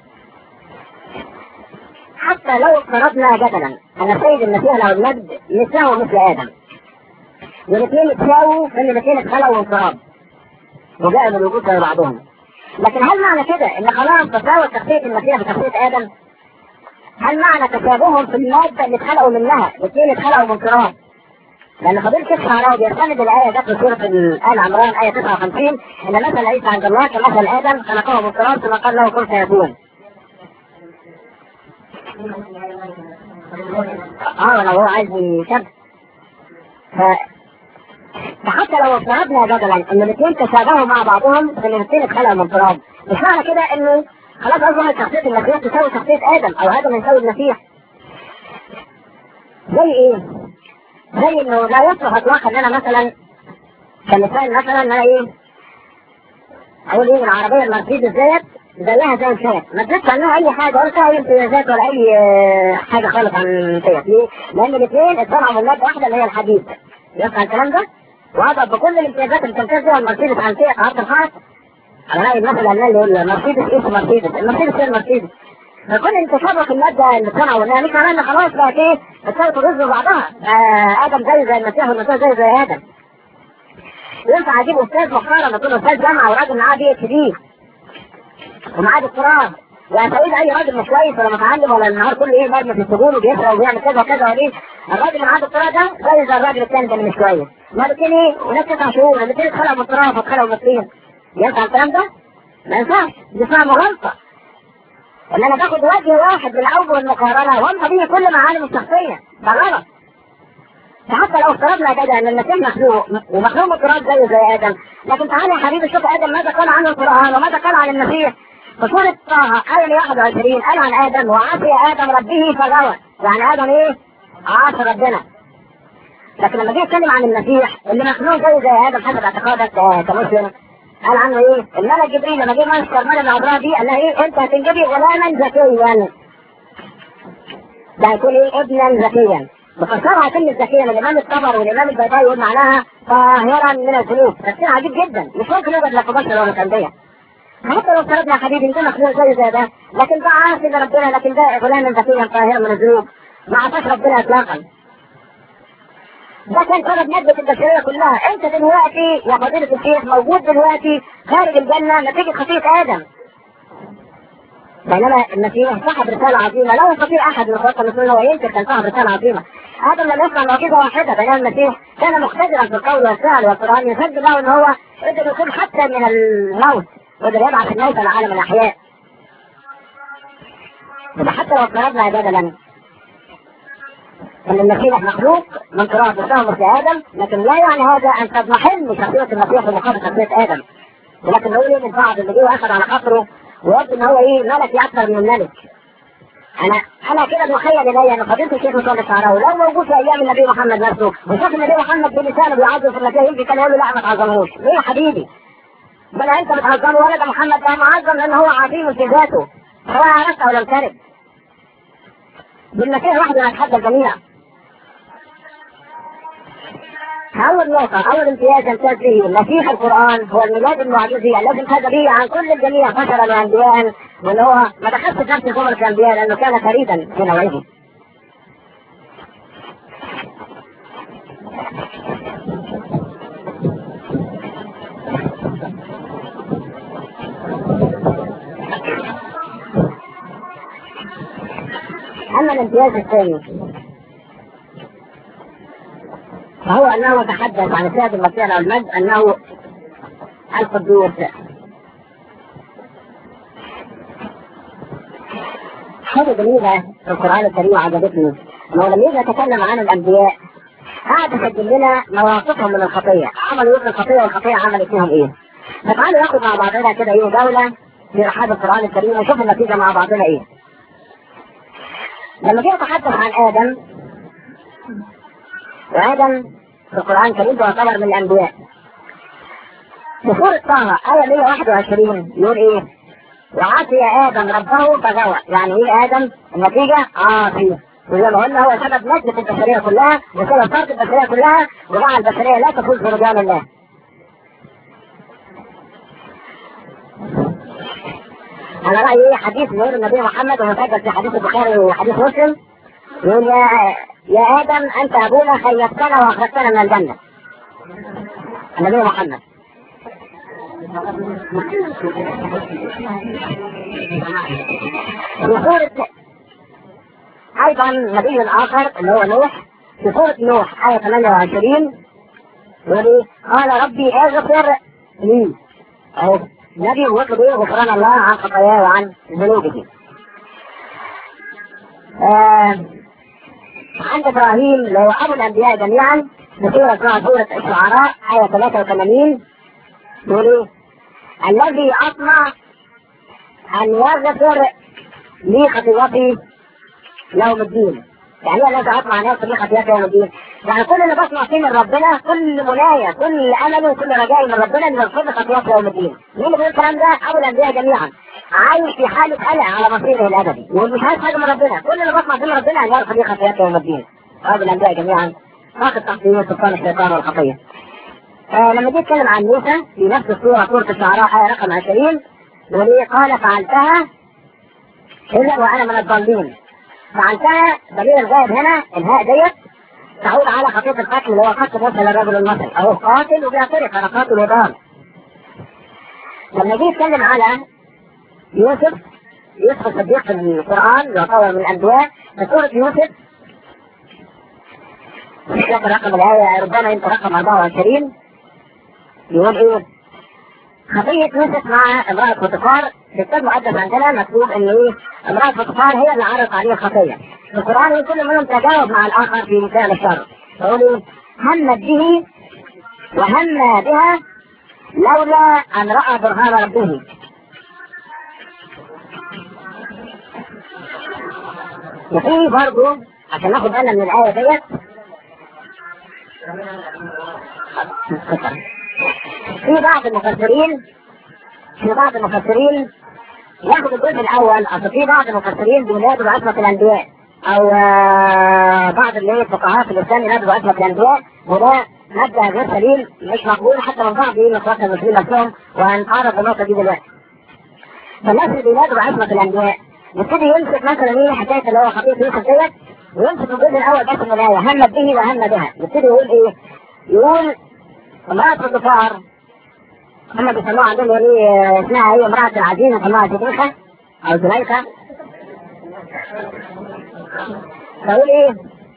حتى لو افترضنا جدلا ان السيد المسيح له المجد مثله مثل ادم والاثنين اتساووا في ان الاثنين اتخلقوا من تراب وجاءوا من الوجود زي بعضهم لكن هل معنى كده ان خلاص تساوت شخصيه المسيح بشخصيه ادم؟ هل معنى تشابههم في الماده اللي اتخلقوا منها الاثنين اتخلقوا من تراب؟ لان فضيل الشيخ شعراوي بيستند الايه جت في سوره ال عمران ايه 59 ان مثل عيسى عند الله كمثل ادم خلقه من تراب ثم قال له كن فيكون اه لو هو عايز يشد ف فحتى لو افترضنا جدلا ان الاثنين تشابهوا مع بعضهم فان الاثنين اتخلقوا من تراب مش معنى كده انه خلاص اصبحت شخصيه المسيح تساوي شخصيه ادم او ادم يساوي المسيح زي ايه؟ زي انه لا يصلح اطلاقا ان انا مثلا كمثال مثلا ان انا ايه اقول ايه العربيه المرسيدس ديت زيها زي الفيات ما تدركش عنها اي حاجه ولا فيها اي امتيازات ولا اي آه، حاجه خالص عن الفيات ليه؟ لان الاثنين اتصنعوا من ماده واحده اللي هي الحديد يفهم الكلام ده؟ وهذا بكل الامتيازات اللي تمتاز بها المرسيدس عن فيات عرض الحائط على راي المثل اللي يقول المرسيدس اسم مرسيدس المرسيدس هي المرسيدس فكل انتشار في الماده اللي صنعوا منها مش معناه ان خلاص بقت ايه اتساوت الرز بعضها آه ادم زي زي المسيح والمسيح زي زي ادم ينفع اجيب استاذ محترم يكون استاذ جامعه وراجل معاه بي اتش دي ومعاه دكتوراه وهتقول اي راجل مش كويس ولا متعلم ولا النهار كله ايه مرمي في السجون وبيسرق وبيعمل كذا وكذا وليه الراجل اللي معاه دكتوراه ده زي زي الراجل الثاني ده اللي مش كويس ما الاثنين ايه وناس تسع شهور الاثنين اتخلقوا من التراب واتخلقوا من الطين ينفع الكلام ده؟ ما ينفعش دي اسمها مغالطه ان انا باخد وجه واحد من الاول والمقارنه وامحى بيه كل معالم الشخصيه ده غلط فحتى لو افترضنا كده ان المسيح مخلوق ومخلوق من التراب زيه زي ادم لكن تعالى يا حبيبي شوف ادم ماذا قال عنه القران وماذا قال عن المسيح في سورة طه آية 21 قال عن آدم وعصي آدم ربه فغوى يعني آدم إيه؟ عاصي ربنا لكن لما جه يتكلم عن المسيح اللي مخلوق زيه زي آدم حسب اعتقادك آه، كمسلم قال عنه إيه؟ الملك جبريل لما جه ماسك مريم العذراء دي قال لها إيه؟ أنت هتنجبي غلاما ذكيا ده هيكون إيه؟ ابنا ذكيا بفسرها كلمة ذكية من الإمام الطبر والإمام البيضاوي يقول معناها طاهرا من الذنوب تفسير عجيب جدا مش ممكن يوجد لك بشر ولا تنبيه حتى لو افترضنا يا حبيبي ان ده مخلوق زي زي ده لكن ده عاصي لربنا لكن ده غلام ذكيا طاهرا من الذنوب ما عصاش ربنا اطلاقا ده كان سبب مادة البشرية كلها انت دلوقتي يا فضيلة الشيخ موجود دلوقتي خارج الجنة نتيجة خطيئة ادم بينما المسيح صاحب رسالة عظيمة لا يستطيع أحد من إخواتنا المسلمين هو ينكر كان صاحب رسالة عظيمة آدم لم يصنع معجزة واحدة بينما المسيح كان مقتدرا في القول والفعل والقرآن يسجل له أن هو قدر يكون حتى من الموت قدر يبعث الموت لعالم الأحياء يبقى حتى لو افترضنا جدلا ان المسيح مخلوق من قراءة الشهر في ادم لكن لا يعني هذا ان تضمحل شخصية المسيح في مقابل شخصية ادم ولكن نقول ايه من بعض اللي جه واخد على خاطره ويبدو ان هو ايه ملك اكثر من الملك انا انا كده مخيل الي ان فضيله الشيخ مصطفى الشعراوي لو موجود في ايام النبي محمد نفسه وشاف النبي محمد بلسانه بيعظم في المسيح يجي كان يقول له لا ما تعظموش ليه يا حبيبي؟ بل انت بتعظمه ولا ده محمد ده معظم لان هو عظيم في ذاته سواء عرفت او لم تعرف بالمسيح وحده نتحدى الجميع أول نقطة أول امتياز يمتاز به مسيح القرآن هو الميلاد المعجزي الذي امتاز به عن كل الجميع بشرا وأنبياء واللي هو ما دخلش في نفس زمرة الأنبياء لأنه كان فريدا في نوعه. أما الامتياز الثاني فهو انه تحدث عن السيد المسيح او المجد انه القدوس حاجة جميلة في القرآن الكريم عجبتني انه لما يجي يتكلم عن الانبياء قاعد يسجل لنا مواقفهم من الخطية عملوا ايه في الخطية والخطية عملت فيهم ايه فتعالوا ناخد مع بعضنا كده ايه جولة في رحاب القرآن الكريم ونشوف النتيجة مع بعضنا ايه لما جه يتحدث عن آدم وآدم في القرآن الكريم تعتبر من الأنبياء. في سورة طه آية 121 يقول إيه؟ وعصي آدم ربه فغوى، يعني إيه آدم؟ النتيجة عاصي. وزي ما قلنا هو سبب نجدة البشرية كلها وسبب فرد البشرية كلها وجعل البشرية لا تفوز برجال الله. على رأيي حديث يقول النبي محمد ومسجل في حديث البخاري وحديث مسلم يقول يا يا ادم انت ابونا خيبتنا واخرجتنا من الجنه. النبي محمد. في سورة أيضا نبي آخر اللي هو نوح في سورة نوح آية 28 يقول إيه؟ قال ربي اغفر لي أهو نبي ويطلب إيه غفران الله عن خطاياه وعن ذنوبه. آه عند ابراهيم اللي هو ابو الانبياء جميعا بسورة اسمها سورة الشعراء آية 83 يقول إيه؟ الذي أطمع أن يغفر لي خطيئتي يوم الدين يعني ايه الذي أطمع أن يغفر لي خطيئتي يوم الدين يعني كل اللي بسمع فيه من ربنا كل منايا كل أملي وكل رجائي من ربنا أن يغفر لي خطيئتي يوم الدين مين اللي بيقول الكلام ده؟ أبو الأنبياء جميعا عايش في حالة قلق على مصيره الأبدي ومش عايز حاجة من ربنا كل اللي بسمع فيه من ربنا أن يغفر لي خطيئتي يوم الدين أبو الأنبياء جميعا فاقد تحت سلطان الشيطان والخطية آه لما جيت اتكلم عن موسى في نفس السورة سورة الشعراء آية رقم 20 وليه قال فعلتها إلا وأنا من الضالين فعلتها دليل الغائب هنا الهاء ديت تعود على خطية القتل اللي هو قتل موسى للرجل المصري أهو قاتل وبيعترف أنا قاتل وضال لما جيت اتكلم على يوسف يوسف الصديق في القرآن يعتبر من الأنبياء في سورة يوسف مش فاكر رقم الآية ربما يمكن رقم 24 يقول إيه؟ خطية يوسف مع امرأة فوتيفار في الكتاب المقدس عندنا مكتوب إن إيه؟ امرأة فوتيفار هي اللي عرضت عليه الخطية. في القرآن كل منهم تجاوب مع الآخر في مثال الشر. يقول إيه؟ همت به وهم بها لولا أن رأى برهان ربه. وفي برضه عشان ناخد بالنا من الآية ديت في بعض المفسرين في بعض المفسرين ياخد الجزء الاول اصل في بعض المفسرين بينادوا بعصمة الانبياء او آه بعض اللي هي الفقهاء في الاسلام ينادوا بعصمة الانبياء وده مبدا غير سليم مش مقبول حتى من بعض الاخوات المسلمين نفسهم وهنتعرض للنقطه دي دلوقتي. فالناس اللي بينادوا بعصمة الانبياء يبتدي يمسك مثلا ايه حكايه اللي هو خطيئه يوسف ديت ويمسك الجزء الاول بس من الايه همت به وهم بها يبتدي يقول ايه؟ يقول امرأة الضفار هم بيسموها عندهم ايه اسمها هي امرأة العزيز يسموها زليخة او زليخة فيقول ايه؟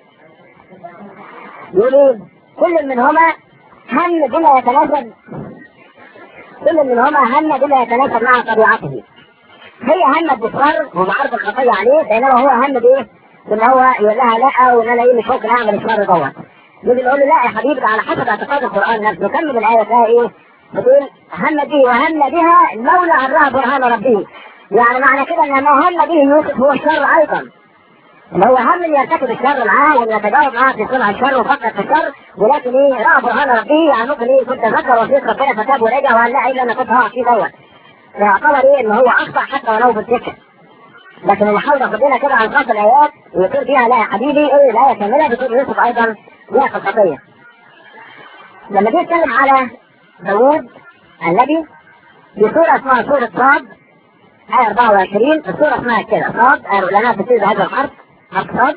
يقول ايه؟ كل منهما هم بما يتناسب كل منهما هم بما يتناسب مع طبيعته هي همت بالشر ومعرض الخطية عليه بينما هو هم بايه؟ بان هو يقول لها لا وان انا ايه مش ممكن اعمل الشر دوت يجي يقول له لا يا حبيبي ده على حسب اعتقاد القران نفسه كمل الايه فيها ايه؟ بتقول هم به وهم بها لولا ان راى برهان ربه يعني معنى كده ان ما هم به يوسف هو الشر ايضا اللي هو هم ان يرتكب الشر معاه وان يتجاوب معاه في صنع الشر وفكر في الشر ولكن ايه راى برهان ربه يعني ممكن ايه كنت ذكر وصيه ربنا فتاب ورجع وقال لا الا انا كنت هقع فيه دوت فيعتبر ايه ان هو اخطا حتى ولو بالذكر لكن المحاول ياخد لنا كده عن خاص الايات ويقول فيها لا يا حبيبي ايه الايه كامله بتقول يوسف ايضا ياخذ خطيه لما جه يتكلم على داوود النبي في سورة اسمها سورة صاد آية 24 السورة اسمها كده صاد لأنها تفسير هذا الحرف حرف صاد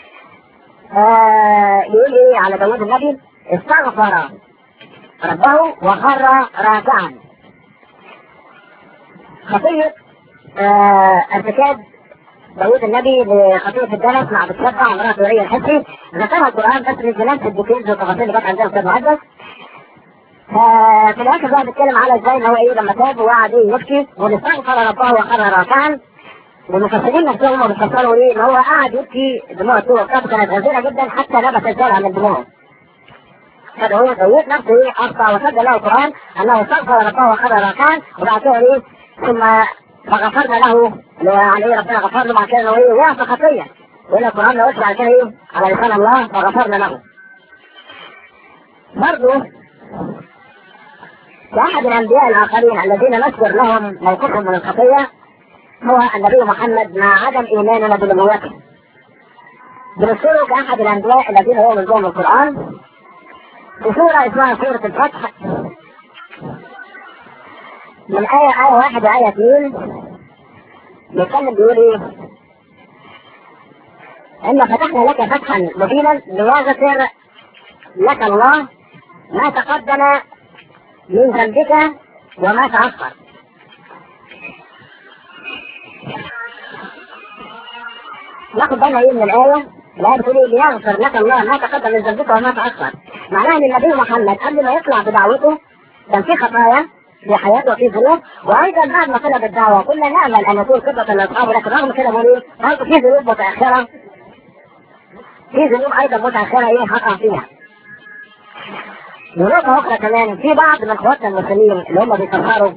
آه يقول ايه على داوود النبي استغفر ربه وخر راكعا خطية آه ارتكاب داوود النبي لخطيئة الدنس مع بتشبع امرأة ورية الحسي ذكرها القرآن بس مش بنفس الديتيلز والتفاصيل اللي كانت عندنا في المقدس ففي الاخر بقى بيتكلم على ازاي ان هو ايه لما تاب وقعد ايه يبكي واستغفر ربه وخر راكعا والمفسرين نفسهم بيفسروا ايه ان هو قعد يبكي دموع التوبه بتاعته كانت غزيره جدا حتى نبت الزرع من دموعه فهو داوود نفسه ايه اخطا وسجل له القران انه استغفر ربه وخر راكعا وبعد كده ايه ثم فغفرنا له اللي هو يعني ايه ربنا غفر له بعد كده انه ايه وقف خطيه وإلى القران لو بعد كده ايه على لسان الله فغفرنا له برضه وأحد الأنبياء الآخرين الذين نذكر لهم موقفهم من الخطية هو النبي محمد مع عدم إيماننا بنبوته. بنذكره كأحد الأنبياء الذين هو من ضمن القرآن في سورة اسمها سورة الفتح من آية آية واحد وآية اثنين بيتكلم بيقول إيه؟ إن فتحنا لك فتحا مبينا ليغفر لك الله ما تقدم من ذنبك وما تأخر ناخد بالنا ايه من الآية الآية بتقول ايه ليغفر لك الله ما تقدم من ذنبك وما تأخر معناها ان النبي محمد قبل ما يطلع بدعوته كان في خطايا في حياته وفي ذنوب وايضا بعد ما طلع بالدعوه كنا نامل ان نكون قبله لاصحابه لكن رغم كده بقول ايه برضه في ذنوب متاخره في ذنوب ايضا متاخره ايه حقع فيها ونقطة أخرى كمان في بعض من إخواتنا المسلمين اللي هم بيكفروا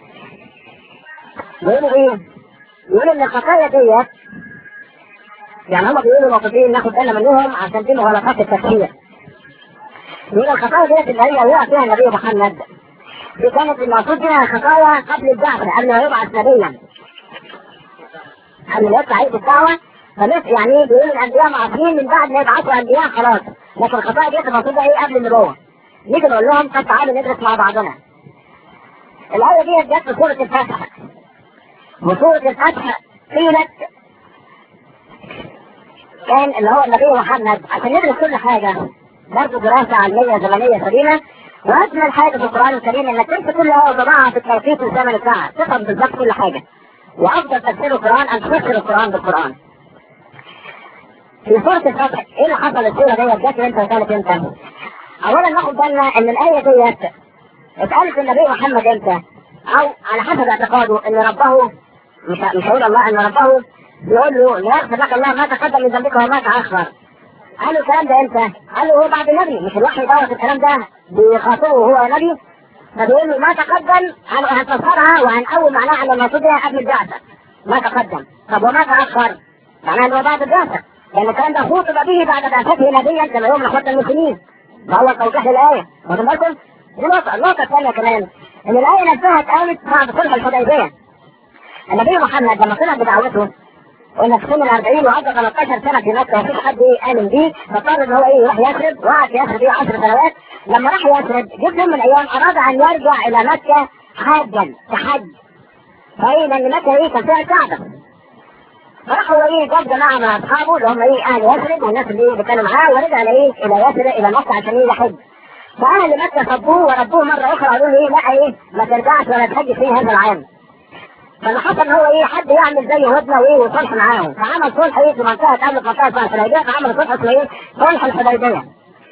بيقولوا إيه؟ بيقولوا إن الخطايا ديت يعني هم بيقولوا نقطتين ناخد بالنا منهم عشان دي مغالطات التفسير. يقولوا الخطايا ديت اللي هي وقع فيها النبي محمد دي كانت المقصود بها خطايا قبل البعث قبل ما يبعث نبيا. قبل ما يطلع عيد الدعوة فناس يعني بيقولوا الأنبياء معصومين من بعد ما يبعثوا أنبياء خلاص لكن الخطايا ديت المقصود بها إيه قبل النبوة. نيجي نقول لهم طب تعالوا ندرس مع بعضنا. الآية دي جت في سورة الفتح. وسورة الفتح قيلت كان اللي هو النبي محمد عشان ندرس كل حاجة برضه دراسة علمية زمنية سليمة وأجمل حاجة في القرآن الكريم إنك تمسك كل آية وتضعها في التوقيت والزمن بتاعها تفهم بالظبط كل حاجة وأفضل تفسير القرآن أن تفسر القرآن بالقرآن. في سورة الفتح إيه اللي حصل السورة ديت جت أنت وكانت أنت؟ اولا ناخد بالنا ان الايه ديت اتقالت النبي محمد امتى او على حسب اعتقاده ان ربه مش مش هقول الله ان ربه بيقول له ليغفر لك الله ما تقدم من ذنبك وما تاخر قالوا الكلام ده امتى؟ قالوا هو بعد النبي مش الوحي دوت الكلام ده بيخاطبه وهو نبي فبيقول له ما تقدم هنفسرها وهنقول معناها ان المقصود بها قبل البعثه ما تقدم طب وما تاخر؟ معناها انه بعد البعثه لان الكلام ده خطب به بعد بعثته نبيا كما يوم اخوات المسلمين فهو توضيح الآية واخد بالكم؟ دي نقطة، النقطة الثانية كمان إن الآية نفسها اتقامت بعد صلح الحديبية. النبي محمد لما طلع بدعوته قلنا في سن ال 40 وقضى 13 سنة في مكة ومفيش حد آمن بيه فاضطر إن هو إيه يروح يثرب وقعد في يثرب إيه 10 سنوات لما راح يثرب جه يوم من الأيام أراد أن يرجع إلى مكة حاجا كحج. فإيه لأن مكة إيه كان فيها الكعبة. فراح هو ايه جاب جماعه من اصحابه اللي هم ايه اهل يثرب والناس اللي اللي كانوا معاه ورجع لايه الى يثرب الى مكه عشان ايه يحج. فاهل مكه صبوه وربوه مره اخرى قالوا له ايه لا ايه ما ترجعش ولا تحج فيه هذا العام. فاللي حصل ان هو ايه حد يعمل زي هدنه وايه وصلح معاهم فعمل صلح ايه في منطقه قبل منطقه اسمها الحديبيه فعمل صلح اسمه ايه صلح الحديبيه.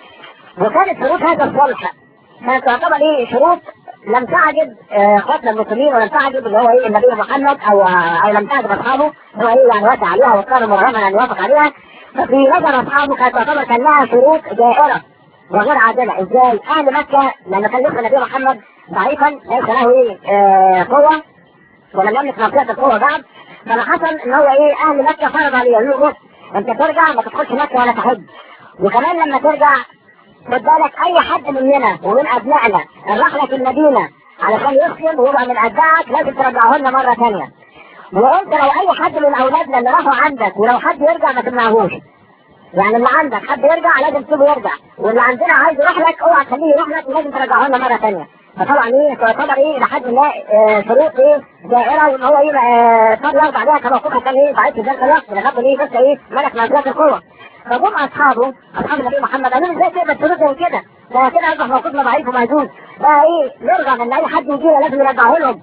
وكانت شروط هذا الصلح كانت تعتبر ايه شروط لم تعجب اخواتنا المسلمين ولم تعجب اللي هو ايه النبي محمد او او لم تعجب اصحابه هو ايه يعني وافق عليها وكان مرغما ان يوافق عليها ففي نظر اصحابه كانت تعتبر كانها شروط جائره وغير عادله ازاي؟ اهل مكه لما كان لسه النبي محمد ضعيفا ليس له ايه آه قوه ولم يملك منطقه القوه بعد فاللي حصل ان هو ايه اهل مكه فرض عليه قالوا له بص انت ترجع ما تدخلش مكه ولا تحج وكمان لما ترجع خد بالك اي حد مننا ومن ابنائنا راح لك المدينه علشان يسلم ويبقى من اتباعك لازم ترجعه لنا مره ثانيه. وانت لو اي حد من اولادنا اللي راحوا عندك ولو حد يرجع ما تمنعهوش. يعني اللي عندك حد يرجع لازم تسيبه يرجع واللي عندنا عايز يروح لك اوعى تخليه يروح لك ولازم ترجعه لنا مره ثانيه. فطبعا ايه تعتبر ايه لحد ما آه شروط ايه دائره وان هو ايه آه طب يرضى عليها كما وقفها كان ايه ضعيف في ذلك الوقت لغايه ايه بس ايه ملك منزلات القوه. فجم اصحابه اصحاب النبي محمد قالوا ازاي تقبل شروط زي كده؟ ده كده اصبح موقفنا ضعيف ومهزوز بقى ايه نرجع من اي حد يجينا لازم نرجعه لهم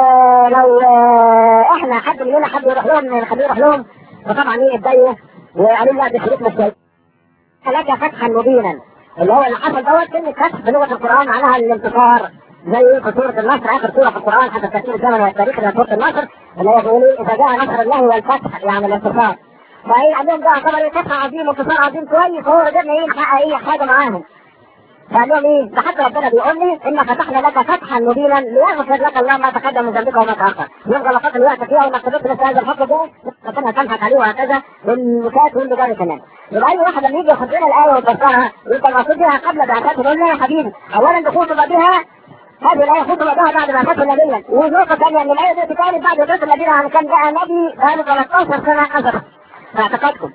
ولو آه احنا حد مننا حد يروح لهم نخليه يروح لهم فطبعا ايه اتضايقوا وقالوا لا دي شروط مش كويسه. لك فتحا مبينا اللي هو اللي حصل دوت كلمه فتح بلغه القران معناها الانتصار زي في سوره النصر اخر سوره في القران حتى تفسير الزمن والتاريخ اللي سوره النصر اللي هي بيقول اذا جاء نصر الله والفتح يعني الانتصار فايه عندهم ده يعتبر ايه فتح عظيم وانتصار عظيم كويس فهو قدرنا ايه نحقق اي حاجه معاهم فقال لهم ايه ده حتى ربنا بيقول لي ان فتحنا لك فتحا مبينا ليغفر لك الله ما تقدم من ذنبك وما تاخر يبقى غلطات اللي وقعت فيها وانك قدرت مثل هذا الحكم ده ربنا سامحك عليه وهكذا والنكات واللي جاي كمان يبقى اي واحد لما يجي ياخد لنا الايه ويفسرها يبقى المقصود بها قبل بعثته يقول لنا يا حبيبي اولا ده خطب بها هذه الآية خطب بها بعد ما فات نبيا ونقطة ثانية أن الآية دي كانت بعد وفاة النبي كان بقى نبي بقاله 13 سنة أسرة في اعتقادكم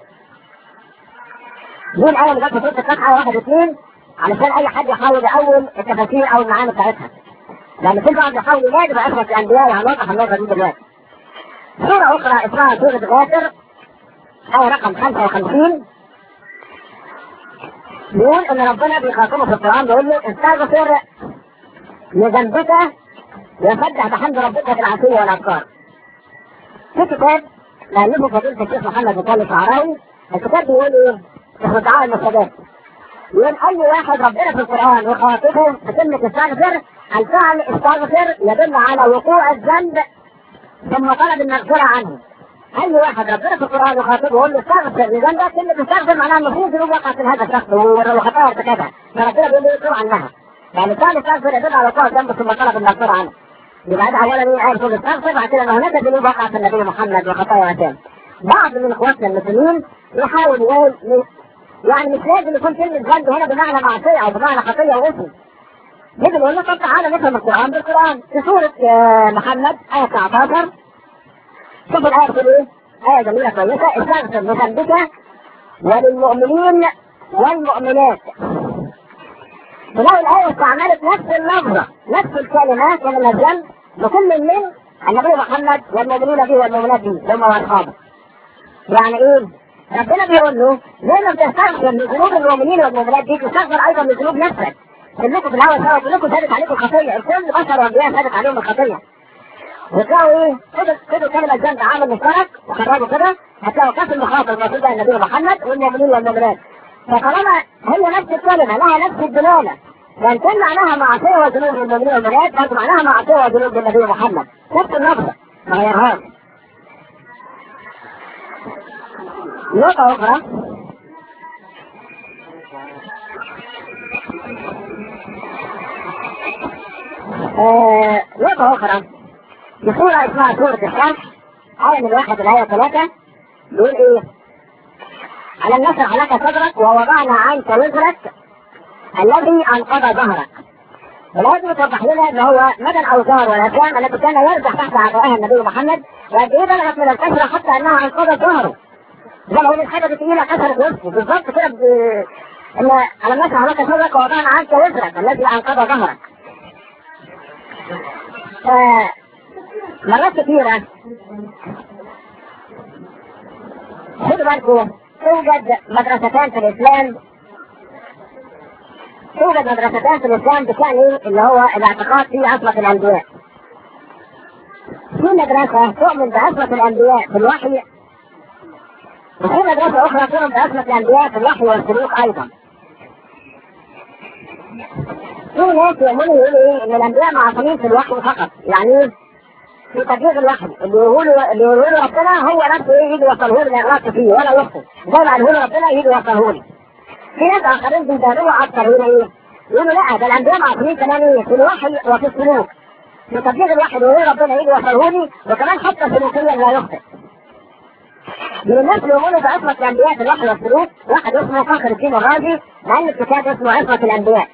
دي الآية اللي جت في سورة الفتحة واحد واثنين علشان أي حد يحاول يأول التفاسير أو المعاني بتاعتها لأن كل واحد يحاول ينادي بأسرة الأنبياء هنوضح النقطة دي دلوقتي سورة أخرى اسمها سورة غافر آية رقم 55 بيقول إن ربنا بيخاطبه في القرآن بيقول له استغفر لذنبك وسبح بحمد ربك في العشية والأبكار. في كتاب مؤلفه فضيلة الشيخ محمد بن الشعراوي الكتاب بيقول ايه؟ في دعاء المستجاب. يقول أي واحد ربنا في القرآن يخاطبه بكلمة استغفر الفعل استغفر يدل على وقوع الذنب ثم طلب المغفرة عنه. اي واحد ربنا في القران يخاطبه يقول له استغفر لذنبك كلمه تستغفر معناها المفروض ذنوب وقعت من هذا الشخص وخطايا ارتكبها فربنا بيقول له يتوب عنها يعني كان يستغفر يدل على وقوع ذنبه ثم طلب المغفره عنه يبقى هذا اولا ايه قال كل استغفر بعد كده هناك ذنوب وقعت النبي محمد وخطايا وثام بعض من اخواتنا المسلمين يحاول يقول يعني مش لازم يكون كلمه ذنب هنا بمعنى معصيه او بمعنى خطيه واثم لازم يقول لك طب تعالى نفهم القران بالقران في سوره محمد ايه 19 شوف الايه بتقول ايه؟ ايه جميله كويسه استغفر لذنبك وللمؤمنين والمؤمنات تلاقي الآية استعملت نفس اللفظة نفس الكلمات من الذنب لكل من النبي محمد والمؤمنين به والمؤمنات به هم واصحابه. يعني ايه؟ ربنا بيقول له ليه ما بتستغفر لذنوب المؤمنين والمؤمنات دي تستغفر ايضا لذنوب نفسك. كلكم في الاول سوا كلكم ثابت عليكم الخطيه، الكل بشر وانبياء ثابت عليهم الخطيه. وتلاقوا ايه؟ خدوا خدوا كلمه ذنب عامل مشترك وخرجوا كده هتلاقوا كاس المخاطر المقصود بها النبي محمد والمؤمنين والمؤمنات. فطالما هي نفس الكلمة لها نفس الدلالة وان كان معناها معصية وذنوب المؤمنين والمؤمنات برضه معناها معصية وذنوب النبي محمد نفس اللفظة ما غيرهاش نقطة أخرى آه نقطة أخرى في سورة اسمها سورة الشمس آية من واحد الآية ثلاثة بيقول إيه؟ ألم نشرح لك صدرك ووضعنا عنك وزرك الذي أنقض ظهرك. ولازم توضح لنا ان هو مدى الاوزار والافلام التي كان يرجع تحت عطائها النبي محمد وقد ايه بلغت من الكسره حتى انها انقضت ظهره. زي ما هو الحاجه الثقيله كسرت وجهه بالظبط كده ب... ان الم نشرح لك صدرك ووضعنا عنك وزرك الذي انقض ظهرك. آه مرات كثيره خدوا بالكم توجد مدرستان في الاسلام توجد مدرستان في الاسلام بشان ايه اللي هو الاعتقاد في عصمة الانبياء. في مدرسة تؤمن بعصمة الانبياء في الوحي وفي مدرسة اخرى تؤمن بعصمة الانبياء في الوحي والسلوك ايضا. في ناس يؤمنوا يقولوا ايه ان الانبياء معصومين في الوحي فقط، يعني في تبليغ الوحي اللي يقولوا اللي يقولوا ربنا هو نفسه ايه يجي يوصله لي يغلط فيه ولا يخطئ زي ما قاله ربنا يجي يوصله لي في ناس اخرين بيداروا اكثر هنا ايه يقولوا لا ده الانبياء معصومين كمان ايه في الوحي وفي السلوك في تبليغ الوحي يقولوا ربنا يجي يوصله لي وكمان حتى سلوكيا لا يخطئ من الناس اللي يقولوا بعصمة الأنبياء في الوحي والسلوك واحد اسمه فخر الدين الرازي مؤلف كتاب اسمه عصمة الأنبياء.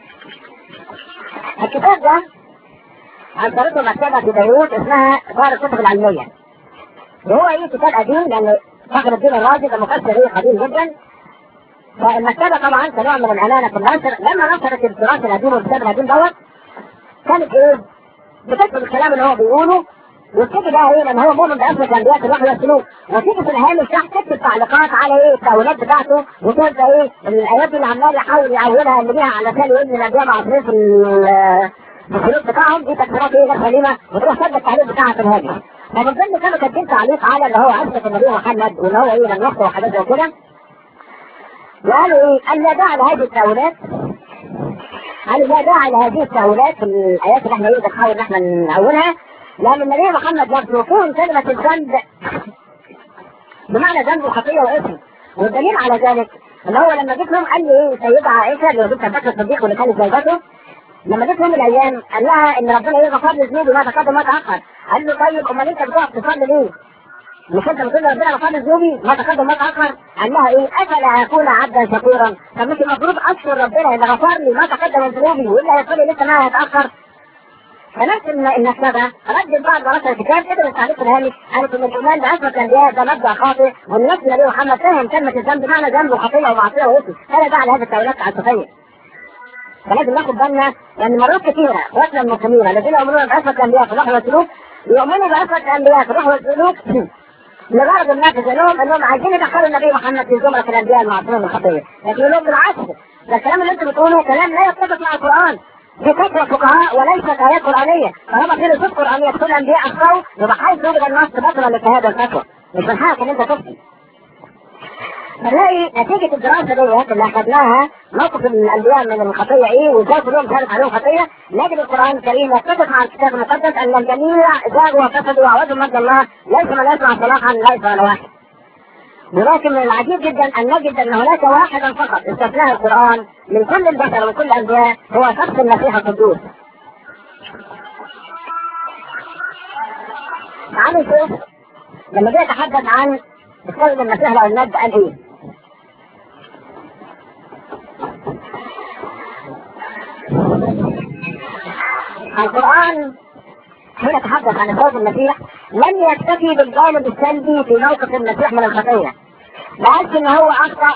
الكتاب ده عن طريق مكتبة في بيروت اسمها دار الكتب العلمية. وهو ايه كتاب قديم لأن فخر الدين الرازي ده مفسر ايه قديم جدا. فالمكتبة طبعا كنوع من الأمانة في النشر لما نشرت التراث القديم والكتاب القديم دوت كانت ايه؟ بتكتب الكلام اللي هو بيقوله وتيجي بقى ايه لما هو مؤمن بأسرة الأنبياء في الوحي والسلوك وتيجي في الهامش تحت تكتب تعليقات على ايه التأويلات بتاعته وتبقى ايه الآيات اللي عمال يحاول يعولها اللي بيها علشان يقول ان الأنبياء معصومين في السلوك بتاعهم دي تفسيرات ايه غير سليمة وتروح تبقى التعليق بتاعها في الهامش فمن ضمن كانوا كاتبين تعليق على اللي هو عزة النبي محمد وان هو ايه لم يخطئ وحاجات زي كده وقالوا ايه أن لا داعي لهذه التأويلات قالوا لا داعي لهذه التأويلات في الآيات اللي احنا ايه بنحاول ان احنا نأولها لأن النبي محمد نفسه فهم كلمة الذنب بمعنى ذنب وخطية وإثم والدليل على ذلك ان هو لما جيت لهم قال لي ايه سيدة عائشة اللي بنت بكر الصديق واللي كانت زوجته لما جيت لهم الايام قال لها ان ربنا ايه غفر لي ذنوبي ما تقدم ما تاخر قال له طيب امال انت بتقف تصلي ليه؟ مش انت بتقول ربنا غفر لي ذنوبي ما تقدم ما تاخر قال لها ايه افلا اكون عبدا شكورا طب مش المفروض اشكر ربنا ان غفر لي ما تقدم من ذنوبي والا يقول لي لسه ما هيتاخر فنفس النكبة رد بعض دراسة الكتاب قدر التعليق الهامش قالت ان الايمان بعثمة الانبياء ده مبدا خاطئ والنفس النبي محمد فهم كلمة الذنب معنى ذنب وخطية ومعصية واسم فلا داعي لهذه التأويلات العاطفية فلازم ناخد بالنا لان مرات كثيرة واحنا المسلمين الذين يؤمنون بعثمة الانبياء في الروح والسلوك يؤمنوا بعثمة الانبياء في الروح والسلوك لغرض النافذ لهم انهم عايزين يدخلوا النبي محمد في زمرة الانبياء المعصومين من الخطية لكن لهم بالعكس ده الكلام اللي انتم بتقولوه كلام لا يتفق مع القرآن دي فتوى فقهاء وليست آيات قرآنية طالما في نصوص قرآنية تقول الأنبياء أخطأوا يبقى حيث يوجد النص بطل لهذا الفتوى مش من حقك إن أنت تفتي فنلاقي نتيجة الدراسة ديت اللي أخذناها موقف الأنبياء من الخطية إيه وإزاي كلهم كانت عليهم خطية نجد القرآن الكريم يتفق مع الكتاب المقدس أن الجميع زاغوا وفسدوا وعوجوا مجد الله ليس من يسمع صلاحا ليس ولا واحد ولكن من العجيب جدا أن نجد أن هناك واحدا فقط استثناه القرآن من كل البشر ومن كل الأنبياء هو شخص المسيح القدوس تعالوا نشوف لما جه يتحدث عن السيد المسيح له المجد قال ايه؟ القرآن حين يتحدث عن السيد المسيح لم يكتفي بالجانب السلبي في موقف المسيح من الخطية بحيث ان هو اخطأ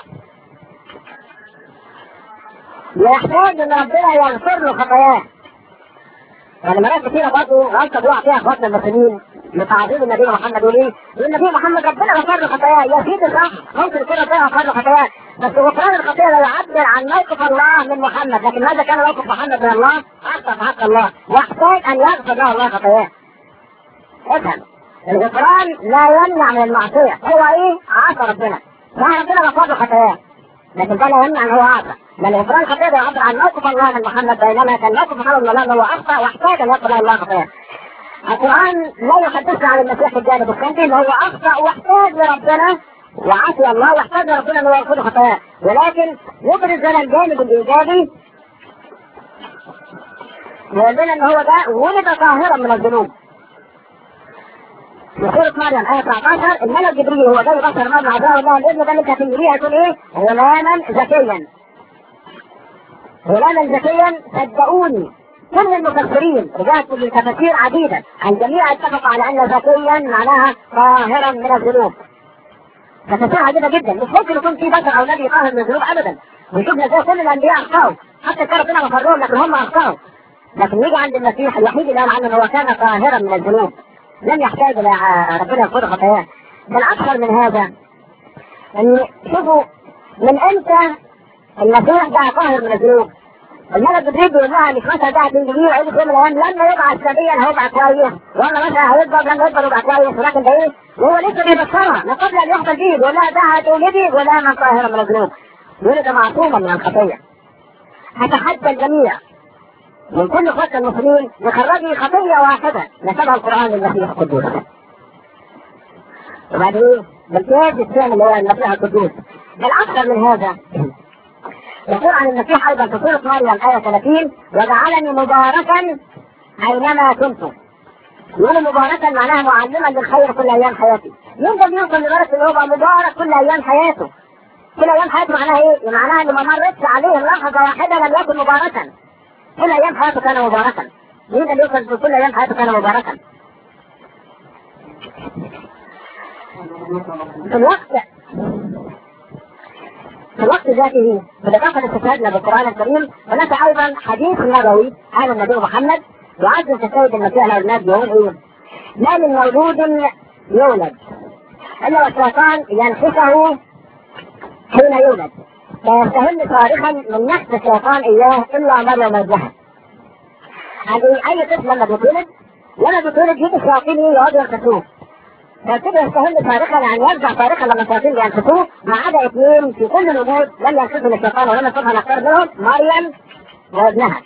يحتاج ان ربنا يغفر له خطاياه يعني مرات كثيرة برضه غلطة بيقع فيها اخواتنا المسلمين لتعظيم النبي محمد وليه؟ لان النبي محمد ربنا غفر له خطاياه يا سيدي صح ممكن يكون ربنا غفر له خطاياه بس غفران الخطيئة لا يعبر عن موقف الله من محمد لكن ماذا كان موقف محمد من الله؟ أخطأ في حق الله يحتاج أن يغفر له الله خطاياه افهم الغفران لا يمنع من المعصية هو ايه؟ عصى ربنا ما ربنا غفر له خطاياه لكن ده لا يمنع ان هو عصى لان غفران الخطايا ده يعبر عن موقف الله من محمد بينما كان موقف محمد من الله ان هو اخطا واحتاج ان يغفر له الله خطاياه القرآن لا يحدثنا عن المسيح في الجانب السلبي ان هو اخطا واحتاج لربنا وعصي الله واحتاج لربنا ان هو يغفر له خطاياه ولكن يبرز لنا الجانب الايجابي يقول لنا ان هو ده ولد طاهرا من الذنوب في سورة مريم آية 19 الملك جبريل هو جاي بشر مرة عذاب الله الابن ده اللي هتنجليه هيكون ايه؟ غلاما ذكيا. غلاما ذكيا صدقوني كل المفسرين رجعت لتفاسير عديدة الجميع اتفقوا على ان ذكيا معناها طاهرا من الذنوب. تفاسير عديدة جدا مش ممكن يكون في بشر او نبي طاهر من الذنوب ابدا وشفنا زي كل الانبياء اخطاوا حتى كان ربنا غفر لهم لكن هم اخطاوا لكن يجي عند المسيح الوحيد اللي قال عنه هو كان طاهرا من الذنوب لم يحتاج الى ربنا يغفر خطاياه بل اكثر من هذا ان شوفوا من امتى المسيح بقى طاهر من الذنوب الملك جبريل بيقول لها مش مثلا ده تنجليه ويجي في يوم من الايام لما يبقى سبيا هيبقى كويس ولا مثلا هيكبر لما يكبر يبقى كويس ولكن ده ايه وهو لسه بيبشرها من قبل ان يحصل فيه بيقول لها ده هتولدي ولا من طاهره من الذنوب ولد معصوما من الخطيه اتحدى الجميع من كل اخوات المسلمين يخرجي خطيه واحده نسبها القران للمسيح القدوس وبعدين بالجهاز الثاني اللي هو المسيح القدوس بل اكثر من هذا يقول عن المسيح ايضا في سوره مريم ايه 30 وجعلني مباركا اينما كنت يقول مباركا معناها معلما للخير كل ايام حياتي يمكن يوصل لدرجه ان هو بقى مبارك كل ايام حياته كل ايام حياته معناها ايه؟ معناها ان ما مرتش عليه لحظه واحده لم يكن مباركا كل ايام حياته كان مباركا يمكن يوصل في كل ايام حياته كان مباركا في الوقت في الوقت ذاته بالاضافه لاستشهادنا بالقران الكريم هناك ايضا حديث نبوي عن النبي محمد يعزز السيد المسيح له الناس يقول ايه؟ ما من مولود يولد الا والشيطان ينفسه حين يولد فيستهل صارخا من نفس الشيطان اياه الا مريم وجهه. يعني اي طفل لما بيتولد لما بيتولد يجي الشياطين يقعدوا ينفسوه. فيبتدي يستهل صارخا يعني يرجع صارخا لما الشياطين بينفسوه ما عدا اثنين في كل الوجود لم ينفسهم الشيطان ولم يصبها نختار منهم مريم وابنها.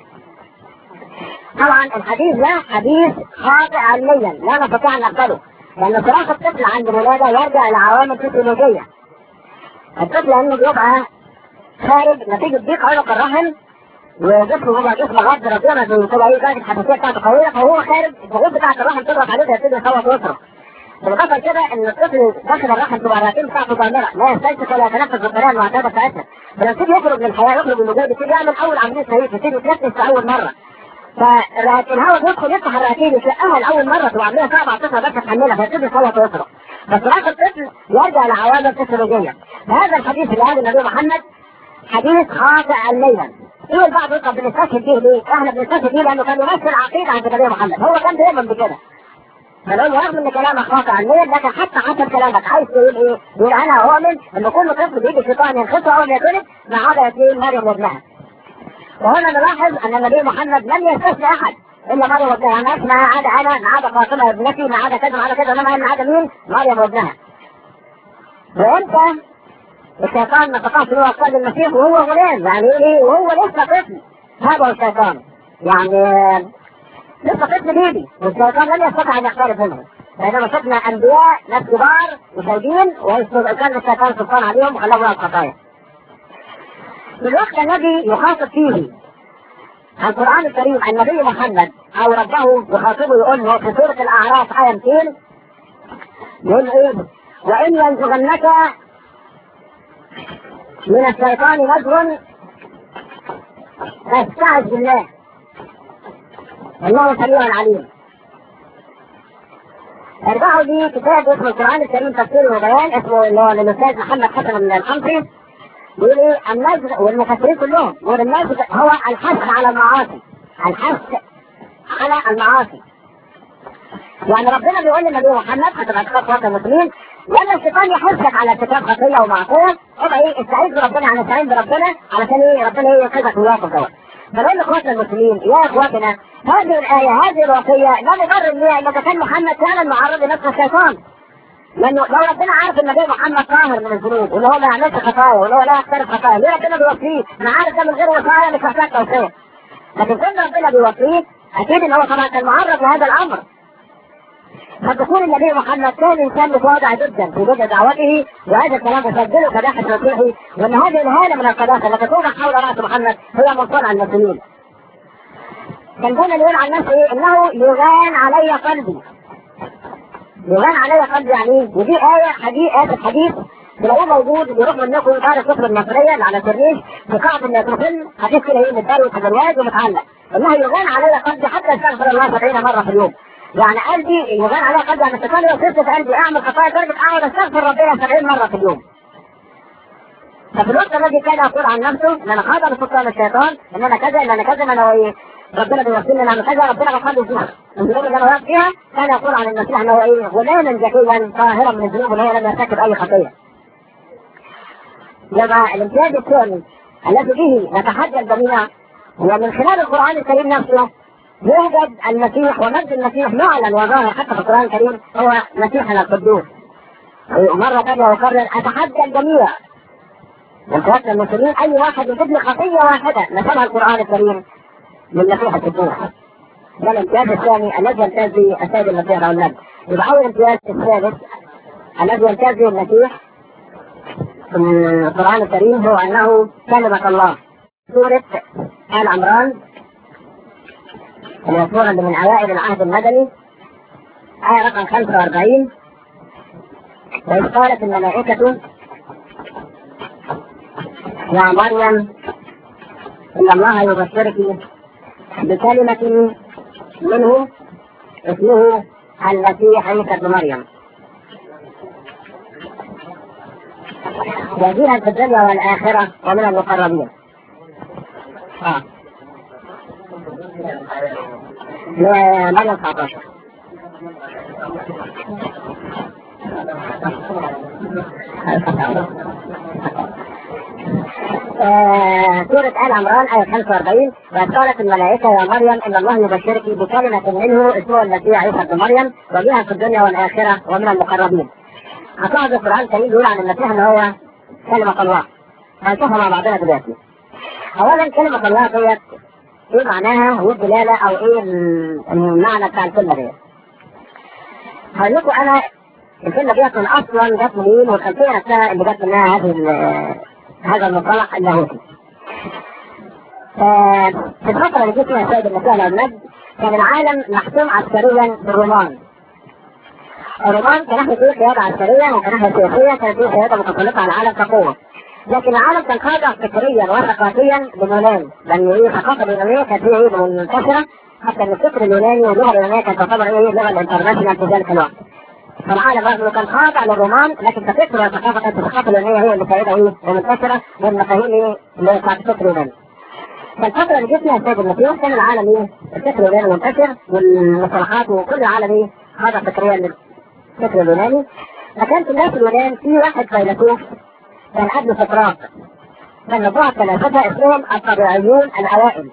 طبعا الحديث ده حديث خاطئ علميا لا نستطيع ان نقبله لان صراخ الطفل عند الولاده يرجع الى عوامل فسيولوجيه الطفل لانه بيبقى خارج نتيجه ضيق عنق الرحم وجسمه بيبقى جسم غض ربنا بتبقى ايه درجه الحساسيه بتاعته قويه فهو خارج الضغوط بتاعت الرحم تضغط عليه فيبتدي يصوت ويصرخ بالاضافه لكده ان الطفل داخل الرحم تبقى الرئتين بتاعته ضامره لا يستنشق ولا يتنفس بالطريقه المعتاده بتاعتها فلما يبتدي يخرج من الحياه يخرج من الوجود يبتدي يعمل اول عمليه سرير يبتدي يتنفس في اول مره فالهواء بيدخل يفتح الرئتين يتلقاها لاول مره تبقى عمليه صعبه على الطفل بس تحملها فيبتدي يصوت ويصرخ فصراخ الطفل يرجع لعوامل فسيولوجيه هذا الحديث اللي قاله النبي محمد حديث خاطئ علميا ايه البعض يقول طب بنستشهد بيه ليه؟ احنا بنستشهد بيه لانه كان يمثل عقيده عند النبي محمد هو كان بيؤمن بكده فلو رغم ان كلامك خاطئ علميا لكن حتى حسب كلامك عايز تقول ايه؟ يقول انا اؤمن ان كل طفل بيجي الشيطان ينخسه اول ما يتولد ما عدا اثنين مريم وابنها وهنا نلاحظ ان النبي محمد لم يستثني احد الا مريم وابنها ما ما عدا انا ما عدا فاطمه ابنتي ما عدا كذا ما عدا كذا انما ما عدا مين؟ مريم وابنها وامتى الشيطان ما استطاعش هو قائد المسيح وهو غلام يعني ايه وهو لسه طفل هذا هو الشيطان يعني لسه طفل بيبي والشيطان لم يستطع ان يختلف منه بينما شفنا انبياء ناس كبار وسيدين وكان الشيطان سلطان عليهم وخلاهم الخطايا في الوقت الذي يخاطب فيه القرآن الكريم النبي محمد أو ربه يخاطبه يقول له في سورة الأعراف آية 200 يقول إيه؟ وإن ينزغنك من الشيطان نزغ فاستعذ بالله الله سميع عليم ارجعوا لي كتاب اسمه القرآن الكريم تفسير وبيان اسمه اللي هو للأستاذ محمد حسن من الحمصي بيقول ايه النزغ والمفسرين كلهم يقول النزغ هو الحث على المعاصي الحث على المعاصي يعني ربنا بيقول للنبي محمد هتبقى تخاف وقت المسلمين لما الشيطان يحثك على ارتكاب خطيه ومعصيه ابقى ايه استعيذ بربنا عن استعين بربنا علشان ايه ربنا ايه ينقذك من الواقف دوت فنقول لاخواتنا المسلمين يا اخواتنا هذه الايه هذه الوصيه لا نبرر بها ان كان محمد فعلا معرض لنفس الشيطان لانه لو ربنا عارف ان النبي محمد طاهر من الذنوب وان هو ما يعملش خطايا وان هو لا يقترف خطايا ليه ربنا بيوصيه؟ انا عارف ده من غير وصايا مش محتاج توصيه لكن كل ربنا بيوصيه اكيد ان هو طبعا كان معرض لهذا الامر فتكون النبي محمد كان انسان متواضع جدا في بدء دعوته وهذا الكلام يسجله كداخل مسيحي وان هذه الهاله من القداسه التي توضع حول راس محمد هي من صنع المسلمين. كان كنا يقول عن نفسه ايه؟ انه يغان علي قلبي. يغان علي قلبي يعني ايه؟ ودي ايه حديث اسف حديث تلاقوه موجود بيروح منكم دار الكفر المصريه اللي على الكورنيش في قاعه الميكروفون حديث كده ايه متدروس في الروايات ومتعلق انه يغان علي قلبي حتى استغفر الله 70 مره في اليوم. يعني قلبي يغان عليها قلبي يعني الشيطان لو سبت في قلبي اعمل خطايا درجه اقعد استغفر ربنا 70 مره في اليوم. ففي الوقت الذي كان يقول عن نفسه ان انا خاضع بسلطان الشيطان ان انا كذا ان انا كذا ان انا ايه ربنا بيوصلني ان انا كذا ربنا غفر لي فيها الذنوب اللي انا واقف فيها كان يقول عن المسيح انه ايه غلاما ذكيا طاهرا من الذنوب وان هو لم يرتكب اي خطيه. يبقى الامتياز الثاني الذي به نتحدى الجميع هو من خلال القران الكريم نفسه يوجد المسيح ومجد المسيح معلن وظاهر حتى في القران الكريم هو مسيحنا القدوس. مرة ثانية وأكرر أتحدى الجميع من قواتنا المسلمين أي واحد يجيب لي خطية واحدة نسبها القرآن الكريم من مسيح القدوس. ده الامتياز الثاني الذي يمتاز به السيد المسيح أو النبي. يبقى أول امتياز الثالث الذي يمتاز به المسيح في القرآن الكريم هو أنه كلمة الله. سورة آل عمران المذكورة من أوائل العهد المدني آية رقم 45 وإذ قالت الملائكة يا مريم إن الله يبشرك بكلمة منه اسمه المسيح عيسى ابن مريم وجيها في الدنيا والآخرة ومن المقربين. آه. مريم 19 آه سورة آل عمران آية 45 وإذ قالت الملائكة يا مريم إن الله يبشرك بكلمة منه اسمه المسيح عيسى ابن مريم وجيها في الدنيا والآخرة ومن المقربين. هتلاحظ القرآن الكريم بيقول عن المسيح إن هو كلمة الله. هنشوفها مع بعضنا دلوقتي. أولا كلمة الله ديت ايه معناها والدلاله او ايه المعنى بتاع الكلمه ديت. هقول لكم انا الكلمه ديت من اصلا جت منين والخلفيه نفسها اللي جت منها هذه هذا المصطلح اللاهوتي. في الفتره اللي جت فيها السيد المسيح والمجد كان العالم محكوم عسكريا بالرومان. الرومان كان ناحيه ايه قياده عسكريه وكان ناحيه سياسيه كانت ايه قياده متسلطه على العالم كقوه. لكن العالم كان خاضع فكريا وثقافيا باليونان لان ايه الثقافه اليونانيه كانت هي ايه منتشره حتى ان الفكر اليوناني واللغه اليونانيه كانت تعتبر ايه اللغه الانترناشونال في ذلك الوقت. فالعالم رغم انه كان خاضع للرومان لكن كفكر وثقافه كانت الثقافه اليونانيه هي اللي سائده ايه ومنتشره والمفاهيم ايه اللي بتاعت الفكر اليوناني. فالفتره اللي جت فيها السيد المسيح كان العالم ايه الفكر اليوناني منتشر والمصطلحات وكل العالم ايه خاضع فكريا للفكر اليوناني. فكان في الناس اليونان في واحد فيلسوف كان قبل سقراط كان مجموعة فلاسفة اسمهم الطبيعيون الأوائل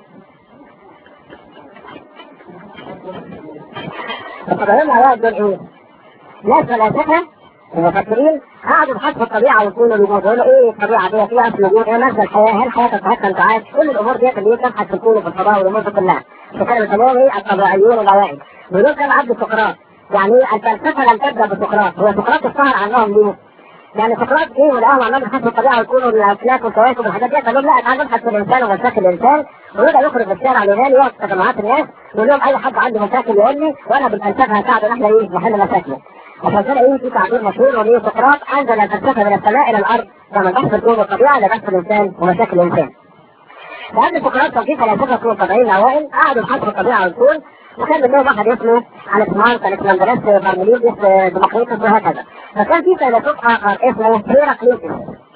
الطبيعيون الأوائل دول إيه؟ ناس فلاسفة المفكرين قعدوا بحثوا الطبيعه والكون والوجود يقولوا ايه الطبيعه دي فيها اصل وجود ايه مصدر الحياه هل الحياه تتحكم انت عارف كل الامور دي اللي هي تبحث في الكون وفي الفضاء والامور دي كلها فكانوا بيسموهم ايه الطبيعيون الاوائل ودول كانوا عبد سقراط يعني الفلسفه لم تبدا بسقراط هو سقراط اشتهر عنهم ليه؟ يعني سقراط ايه ولقاهم عمال يبحثوا الطبيعه والكون والافلاك والكواكب والحاجات دي قال لهم لا تعالوا نبحث في الانسان ومشاكل الانسان ويبدا يخرج في الشارع اليوناني يقعد في تجمعات الناس يقول لهم اي حد عنده مشاكل يقول لي وانا بالفلسفه هساعده ان احنا ايه نحل مشاكله عشان كده ايه في تعبير مشهور وليه سقراط انزل الفلسفه من السماء الى الارض كما بحث الكون والطبيعه لبحث الانسان ومشاكل الانسان. فقبل سقراط كان في فلاسفه كون طبيعيين الاوائل قعدوا يبحثوا في الطبيعه والكون وكان منهم واحد اسمه الكسمارس الكسندرس بارميليدس ديمقريطس وهكذا. فكان في فيلسوف اخر اسمه هيراكليتس.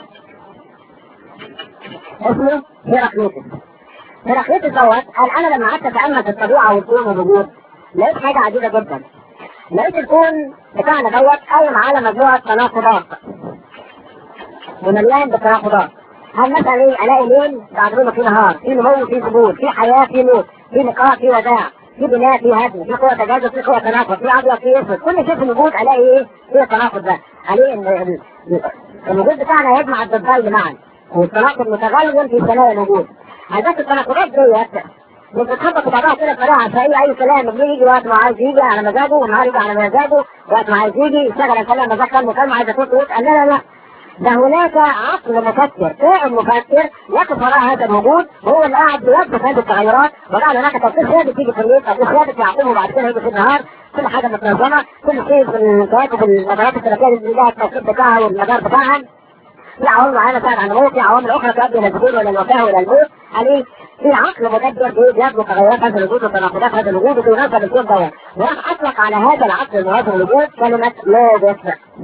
اسمه هيراكليتس. هيراكليتس دوت قال انا لما قعدت اتامل في الطبيعه والكون والوجود لقيت حاجه عجيبه جدا. لقيت الكون بتاعنا دوت قايم على مجموعه تناقضات. ومليان بالتناقضات. هل مثلا ايه الاقي ليل بعد منه في نهار، في نمو في ثبوت، في حياه في موت، في لقاء في وداع، في بناء في هدم، في قوه تجاذب، في قوه تناقض، في ابيض في اسود، كل شيء في الوجود الاقي ايه؟ في التناقض ده، عليه ان الوجود بتاعنا يجمع الضدين معا، والتناقض متغير في ثنايا الوجود. هذات التناقضات ديت بتتخبط بعضها كده بطريقه عشوائيه اي كلام اللي يجي وقت ما عايز يجي على مزاجه والنهار يجي على مزاجه وقت ما عايز يجي يشتغل الكلام مزاج كان مكالمه عايز تقول تقول لا لا لا ده هناك عقل مفكر كائن مفكر يقف وراء هذا الوجود وهو اللي قاعد بيوقف هذه التغيرات وقاعد هناك تفكير ثابت تيجي في الليل تفكير ثابت يعقوبه وبعد كده يجي في النهار كل حاجه متنظمه كل شيء في الكواكب المدارات الفلكيه اللي لها التوقيت بتاعها والمدار بتاعها في عوامل معينه تساعد على النمو في عوامل اخرى تؤدي الى الذهول والى الوفاه والى الموت عليه في عقل مدبر بيبلغ تغيرات هذا الوجود وتناقضات هذا الوجود وبينظم الكون دوت وراح اطلق على هذا العقل المنظم الوجود كلمه لوجوس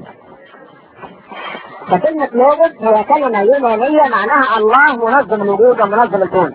فكلمة لوجوس هي كلمة يونانية معناها الله منظم الوجود ومنظم الكون.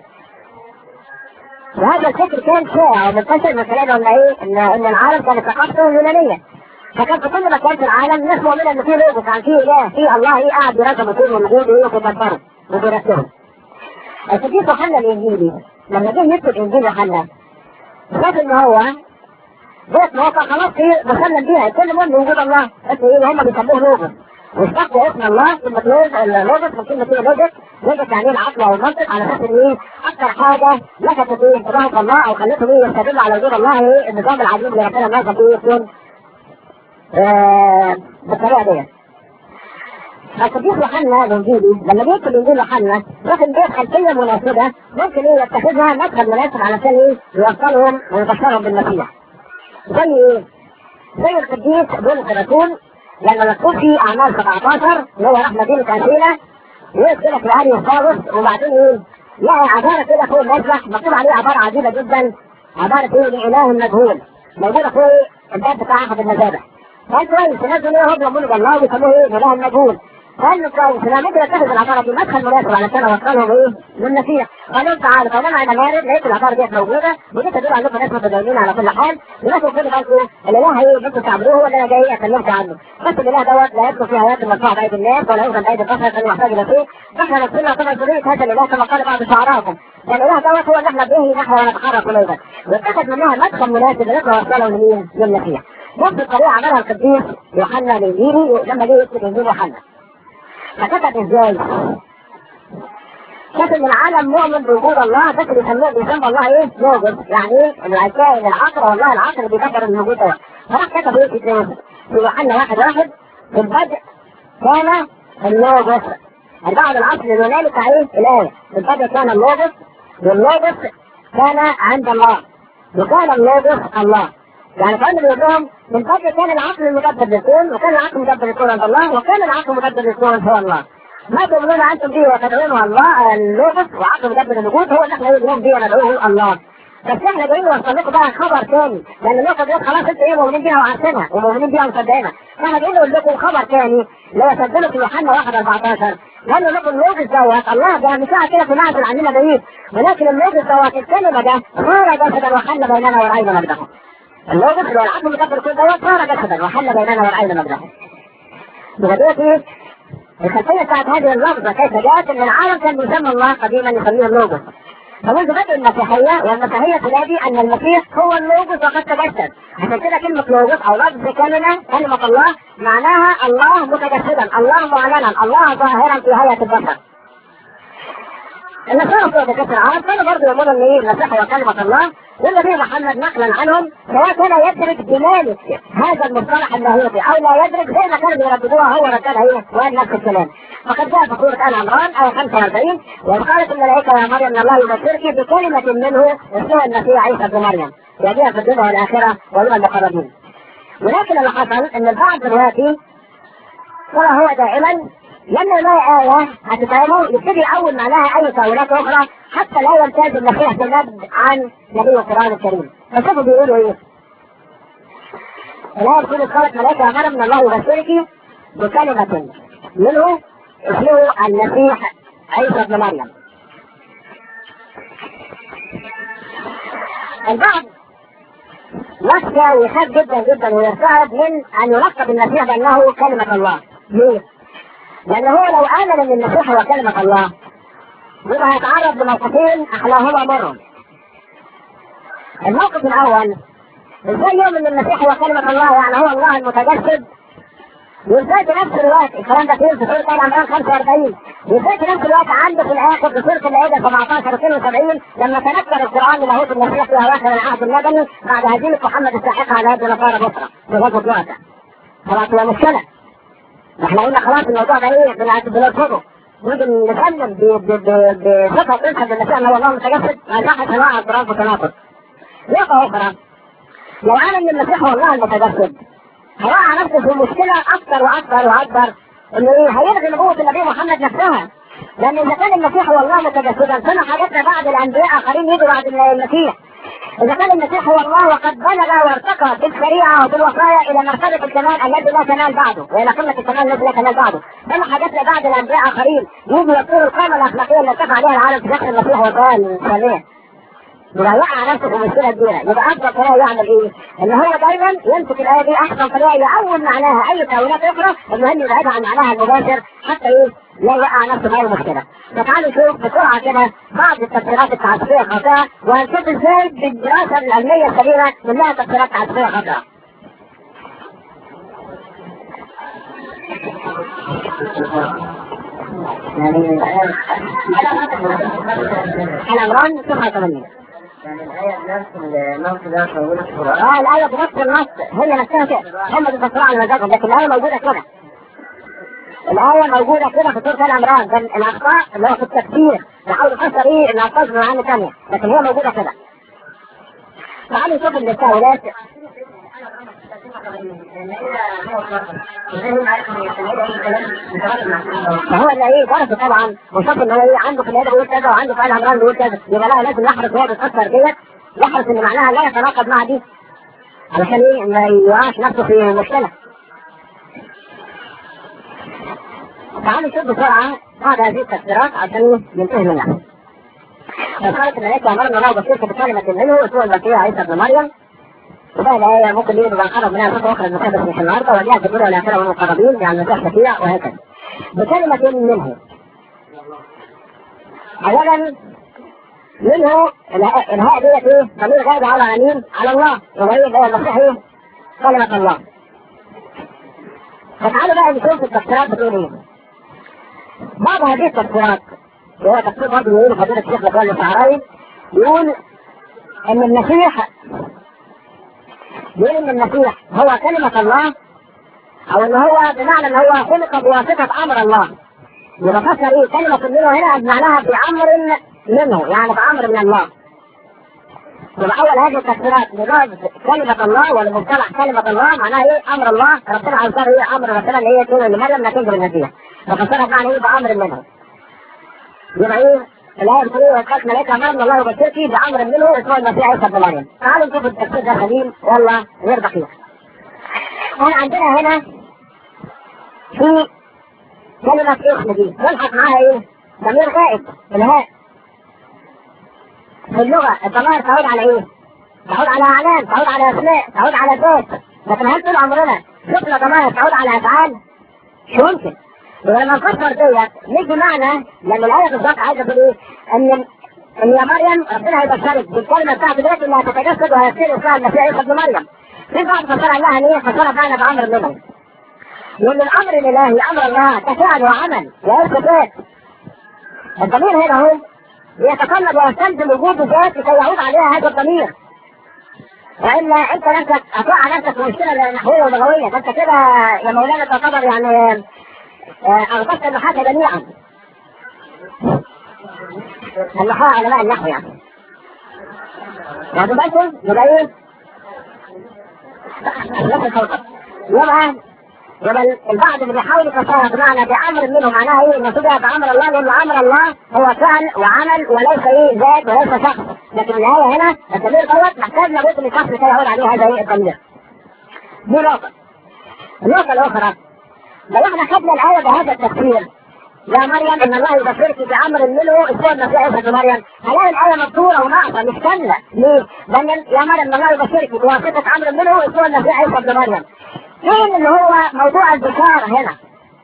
وهذا الفكر كان شائع ومنتشر من خلال ان ايه ان ان العالم كانت ثقافته يونانية. فكان في كل مكان في العالم الناس مؤمنة ان في لوجوس عن في اله في الله ايه قاعد بيرتب الكون والوجود وايه وبيدبره وبيرتبه. القديس يوحنا الانجيلي لما جه يكتب انجيل يوحنا شاف ان هو بيت موقع خلاص ايه مسلم بيها كل مؤمن بوجود الله بس ايه هم بيسموه لوجوس واشتقوا اسم الله كلمة لوجوس من كلمة ايه لوجوس لوجوس يعني العقل او المنطق على اساس ان ايه اكثر حاجة لفتت ايه انتباه الله او خلتهم ايه يستدلوا على وجود الله ايه النظام العجيب اللي ربنا نظم فيه يكون آه بالطريقة ديت القديس يوحنا الانجيلي لما بيكتب انجيل يوحنا لكن بيه خلفيه مناسبه ممكن ايه يتخذها مدخل مناسب علشان ايه يوصلهم ويبشرهم بالمسيح. زي ايه؟ زي القديس بولس الرسول لما مكتوب في اعمال 17 اللي هو راح مدينه اثينا وقف كده في الاريوس خالص وبعدين ايه؟ لقى عباره كده فوق المسبح مكتوب عليه عباره عجيبه جدا عباره ايه لاله مجهول موجوده فوق الباب بتاع احد المذابح. قال كويس الناس دول ايه هم بيعملوا الله ويسموه ايه اله مجهول. قال له كويس انا ممكن اتخذ العباره دي مدخل مناسب علشان اوصلهم ايه للنسيح قال لهم تعالوا طالما انا مارد لقيت العباره ديت موجوده ودي تدل عليكم ناس متدينين على كل حال ولكن خدوا بالكم الاله ايه اللي انتم تعبدوه هو اللي انا جاي اكلمكم عنه بس الاله دوت لا يدخل في حياه المدفوعه بايدي الناس ولا يوزن بايدي البشر كان يحتاج الى شيء فاحنا نفسنا طبعا ذريه هذا الاله كما قال بعض شعراءكم فالاله دوت هو اللي احنا به نحو ونتحرك اليه واتخذ منها مدخل مناسب لنقدر نوصله لمين؟ للمسيح نفس الطريقه عملها القديس يوحنا الانجيلي لما جه يكتب انجيل يوحنا فكتب ازاي؟ كتب ان العالم مؤمن بوجود الله بس بيسموه بيسمى الله ايه؟ لوجوس يعني ايه؟ الكائن العقل والله العقل بيدبر الوجود ده فراح كتب ايه في في يوحنا واحد واحد في البدء كان اللوجوس بعد العصر اليوناني بتاع ايه؟ الايه في البدء كان اللوجوس واللوجوس كان عند الله وكان اللوجوس الله يعني كان بيقول لهم من قبل كان العقل المدبر للكون وكان العقل مدبر للكون عند الله وكان العقل مدبر للكون هو الله. ما تؤمنون انتم به وتدعونه الله اللوغوس وعقل مدبر الوجود هو اللي احنا نؤمن به وندعوه الله. بس احنا جايين نوصل لكم بقى خبر ثاني لان النقطه دي خلاص انتوا ايه مؤمنين بيها وعارفينها ومؤمنين بيها ومصدقينها. فاحنا جايين نقول لكم خبر ثاني لو سجلوا في يوحنا 1 14 قال لكم اللوغوس دوت الله ده مساعد كده في معزل عننا بعيد ولكن اللوغوس دوت الكلمه ده صار جسدا وحل بيننا وراينا مجده. اللوجس اللي هو العقل المدبر كل دوت صار جسدا وحل بيننا ورأينا مبدأه. وبدأت ايه؟ الخلفية بتاعت هذه اللفظة كيف جاءت ان العالم كان بيسمى الله قديما يسميه اللوجس. فمنذ بدء المسيحية والمسيحية تنادي أن المسيح هو اللوجوس وقد تجسد عشان كده كلمة لوجوس أو لفظ كلمة كلمة الله معناها الله متجسدا الله معلنا الله ظاهرا في هيئة البشر النصارى بتوع دكاتره العرب كانوا برضه يقولون ان ايه المسيح هو كلمه الله والنبي محمد نقلا عنهم سواء كان يدرك بمالك هذا المصطلح اللاهوتي او لا يدرك زي ما كانوا بيرددوها هو رددها ايه وقال نفس الكلام فقد جاء في سوره ال عمران ايه 45 وقالت الملائكه يا مريم ان الله يبشرك بكلمه منه اسمها المسيح عيسى ابن مريم يجيها في الدنيا والاخره ومن المقربين ولكن اللي حصل ان البعض دلوقتي ترى هو دائما لما يلاقي آية هتفهمه يبتدي يعول معناها أي تأويلات أخرى حتى لا يمتاز المسيح بالنبذ عن نبي القرآن الكريم. فشوفوا بيقولوا إيه؟ الآية بتقول قالت ملائكة أمر من الله يبشرك بكلمة منه اسمه المسيح عيسى ابن مريم. البعض يخشى ويخاف جدا جدا ويرتعب من أن يلقب المسيح بأنه كلمة الله. ليه؟ لأن هو لو آمن أن المسيح هو كلمة الله يبقى هيتعرض لموقفين أحلاهما مر. الموقف الأول ازاي يؤمن ان المسيح هو كلمة الله يعني هو الله المتجسد وازاي في نفس الوقت الكلام ده فين في سورة آل عمران 45 وازاي في نفس الوقت عنده في الآخر في سورة العيدة 17 72 لما تنكر القرآن لاهوت المسيح في أواخر العهد المدني بعد هزيمة محمد الساحقة على يد نصارى بصرة في غزوة وقتها. خلاص هو مشكلة احنا قلنا خلاص الموضوع ده ايه بنرفضه نيجي نسلم بصفة تنسب للمسيح ان هو الله متجسد ما يصحش انواع القرآن في تناقض. نقطة أخرى لو أنا ان المسيح هو الله المتجسد هيقع نفسه في مشكلة أكثر وأكثر وأكبر إنه إيه هيلغي نبوة النبي محمد نفسها لأن إذا كان المسيح هو الله متجسدا فما حاجتنا بعد الأنبياء آخرين يجوا بعد المسيح إذا كان المسيح هو الله وقد بلغ وارتقى بالشريعة وبالوصايا إلى مرتبة الكمال الذي لا كمال بعده وإلى قمة الكمال الذي لا كمال بعده فما حاجتنا بعد الأنبياء آخرين يجوا يذكروا القامة الأخلاقية اللي اتفق عليها العالم في داخل المسيح والقرآن الإنسانية يبقى يقع نفسه في مشكله كبيره يبقى افضل طريقه يعمل ايه؟ ان هو دايما يمسك الايه دي احسن طريقه يعول معناها اي تاويلات اخرى المهم يبعدها عن معناها المباشر حتى ايه؟ لا يقع نفسه في اي مشكله. فتعالوا نشوف بسرعه كده بعض التفسيرات التعسفيه الخاطئه وهنشوف ازاي بالدراسه العلميه السليمه منها تفسيرات تعسفيه خاطئه. الامران 87 يعني الآية بنفس النص ده موجودة في القرآن اه الآية بنفس النص هي نفسها كده هم بيفسروها على مزاجهم لكن الآية موجودة كده الآية موجودة كده في سورة العمران كان الأخطاء اللي هو في التفسير بحاول يفسر إيه الألفاظ بمعاني ثانية لكن هي موجودة كده تعالوا نشوف التساؤلات فهو اللي ايه درسه طبعا وشاف ان هو ايه عنده في اليد بيقول كذا وعنده في ال عمران بيقول كذا يبقى لا لازم يحرص وهو بيفسر ديت يحرص ان معناها لا يتناقض مع دي علشان ايه ما يوقعش نفسه في مشكله تعالوا نشوف بسرعه بعض هذه التفسيرات عشان ننتهي منها فقالت الملائكه امرنا الله بشرك بكلمه منه اسمه المسيح عيسى ابن مريم وده الآية ممكن يجب أن قرب منها فترة أخرى المسيح في النهاردة وليها في الأولى والآخرة من المقربين يعني المسيح شفيع وهكذا. بكلمة منه. أولا منه الهاء ديت إيه؟ ضمير غائب على مين؟ على الله وهي اللي هو المسيح إيه؟ كلمة الله. فتعالوا بقى نشوف التفسيرات بتقول إيه. بعض هذه التفسيرات وهو تفسير برضه يقول فضيلة الشيخ لقمان الشعراوي يقول إن المسيح يقول ان المسيح هو كلمة الله او ان هو بمعنى ان هو خلق بواسطة امر الله يبقى فسر ايه كلمة منه هنا بمعناها بامر منه يعني بامر من الله يبقى اول هذه التفسيرات للفظ كلمة الله والمصطلح كلمة الله معناها ايه امر الله ربنا عزر ايه امر ربنا اللي هي تقول لمريم لا تنزل المسيح ففسرها بمعنى ايه بامر منه يبقى ايه الآية بتقول وقالت ملائكة أمرنا الله يبشرك بأمر منه اسمه المسيح عيسى ابن مريم. تعالوا نشوف التفسير ده سليم ولا غير دقيق. احنا عندنا هنا في كلمة اسم دي نلحق معاها ايه؟ ضمير غائب الهاء. في اللغة الضمائر تعود على ايه؟ تعود على أعلام، تعود على أسماء، تعود على ذات. لكن هل طول عمرنا شفنا ضمائر تعود على أفعال؟ مش ممكن. ولما نفسر ديت نيجي معنى لما الآية بالظبط عايزة تقول إيه؟ إن ان يا مريم ربنا هيبشرك بالكلمه بتاعته ديت اللي هتتجسد وهيصير اسمها المسيح عيسى ابن مريم. في بعض فسرها لها ليه؟ فسرها فعلا بامر منهم. لان الامر الالهي امر الله كفعل وعمل واثبات. الضمير هنا هو يتطلب ويستلزم وجود ذات لكي يعود عليها هذا الضمير. والا انت نفسك هتقع نفسك في مشكله نحويه ولغويه فانت كده يا مولانا تعتبر يعني اغطست النحاة جميعا. النحاة علماء النحو يعني. واخد بالكم؟ يبقى ايه؟ نفس الفوقت. يبقى يبقى البعض اللي بيحاول يفسرها بمعنى بامر منه معناها ايه؟ المفروض بامر الله لان امر الله هو فعل وعمل وليس ايه ذات وليس شخص، لكن النهايه هنا الضمير دوت محتاج لابد من شخص كي يعود عليه هذا ايه الضمير. دي نقطه. النقطه الاخرى لو احنا خدنا الايه بهذا التفسير يا مريم ان الله يبشرك بامر منه اسمه المسيح عيسى مريم هلاقي الايه مبتوره وناقصه مش كامله ليه؟ لان يا مريم ان الله يبشرك بواسطه امر منه اسمه المسيح عيسى ابن مريم فين اللي هو موضوع البشاره هنا؟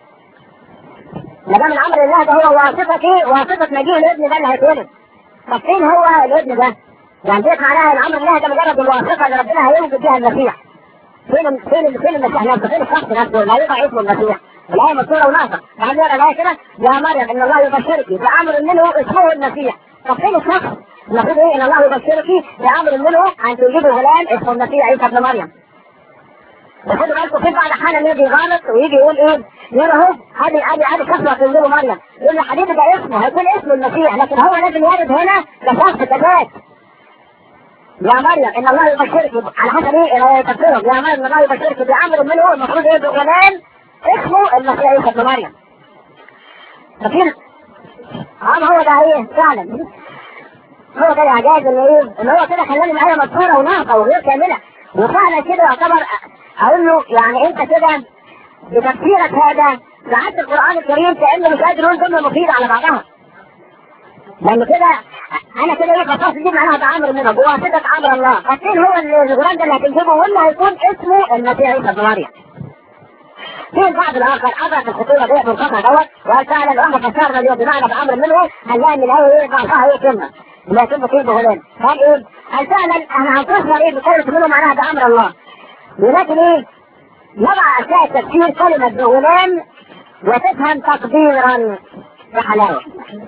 ما دام الامر الله ده هو واسطه ايه؟ واسطه مجيء الابن ده اللي هيتولد طب فين هو الابن ده؟ يعني ديت معناها الامر الله ده مجرد الواسطه اللي ربنا هيوجد بها المسيح فين فين فين المسيح نفسه؟ فين الشخص نفسه؟ لا يبقى اسمه المسيح الآية مذكورة وناقصة يعني نقرا الآية كده يا مريم إن الله يبشرك بأمر منه اسمه المسيح طب فين الشخص؟ المفروض إيه إن الله يبشرك بأمر منه أن تجيب غلام اسمه المسيح عيسى ابن مريم وخدوا بالكم في بعض الأحيان يجي غلط ويجي يقول إيه؟ يقول أهو أدي أدي أدي شخص تنزله مريم يقول له حبيبي ده اسمه هيكون اسمه المسيح لكن هو لازم يرد هنا كشخص كذات يا مريم ان الله يبشرك على حسب ايه تفسيرهم يا مريم ان الله يبشرك بامر منه المفروض ايه بغلام اسمه المسيح عيسى ابن مريم ففين اه هو ده ايه فعلا هو ده الاعجاز اللي ايه اللي هو كده خلاني الايه مذكوره وناقصه وغير كامله وفعلا كده يعتبر اقول له يعني انت كده بتفسيرك هذا جعلت القران الكريم كانه مش قادر يقول جمله مفيده على بعضها لان كده انا كده ايه خلاص دي معناها ده امر منه بواسطه امر الله فين هو الغلام ده اللي هتنجبه واللي هيكون اسمه المسيح عيسى ابن مريم في البعض الاخر ادرك الخطوره ديت من قطع دوت وقال فعلا لو احنا فسرنا اليوم بمعنى بامر منه هنلاقي ان الايه ايه بعضها ايه كلمه لا كلمه فيه بغلام قال ايه؟ قال فعلا احنا هنفسر ايه بكلمه منه معناها بامر الله ولكن ايه؟ نضع اثناء التفسير كلمه بغلام وتفهم تقديرا بحلاوه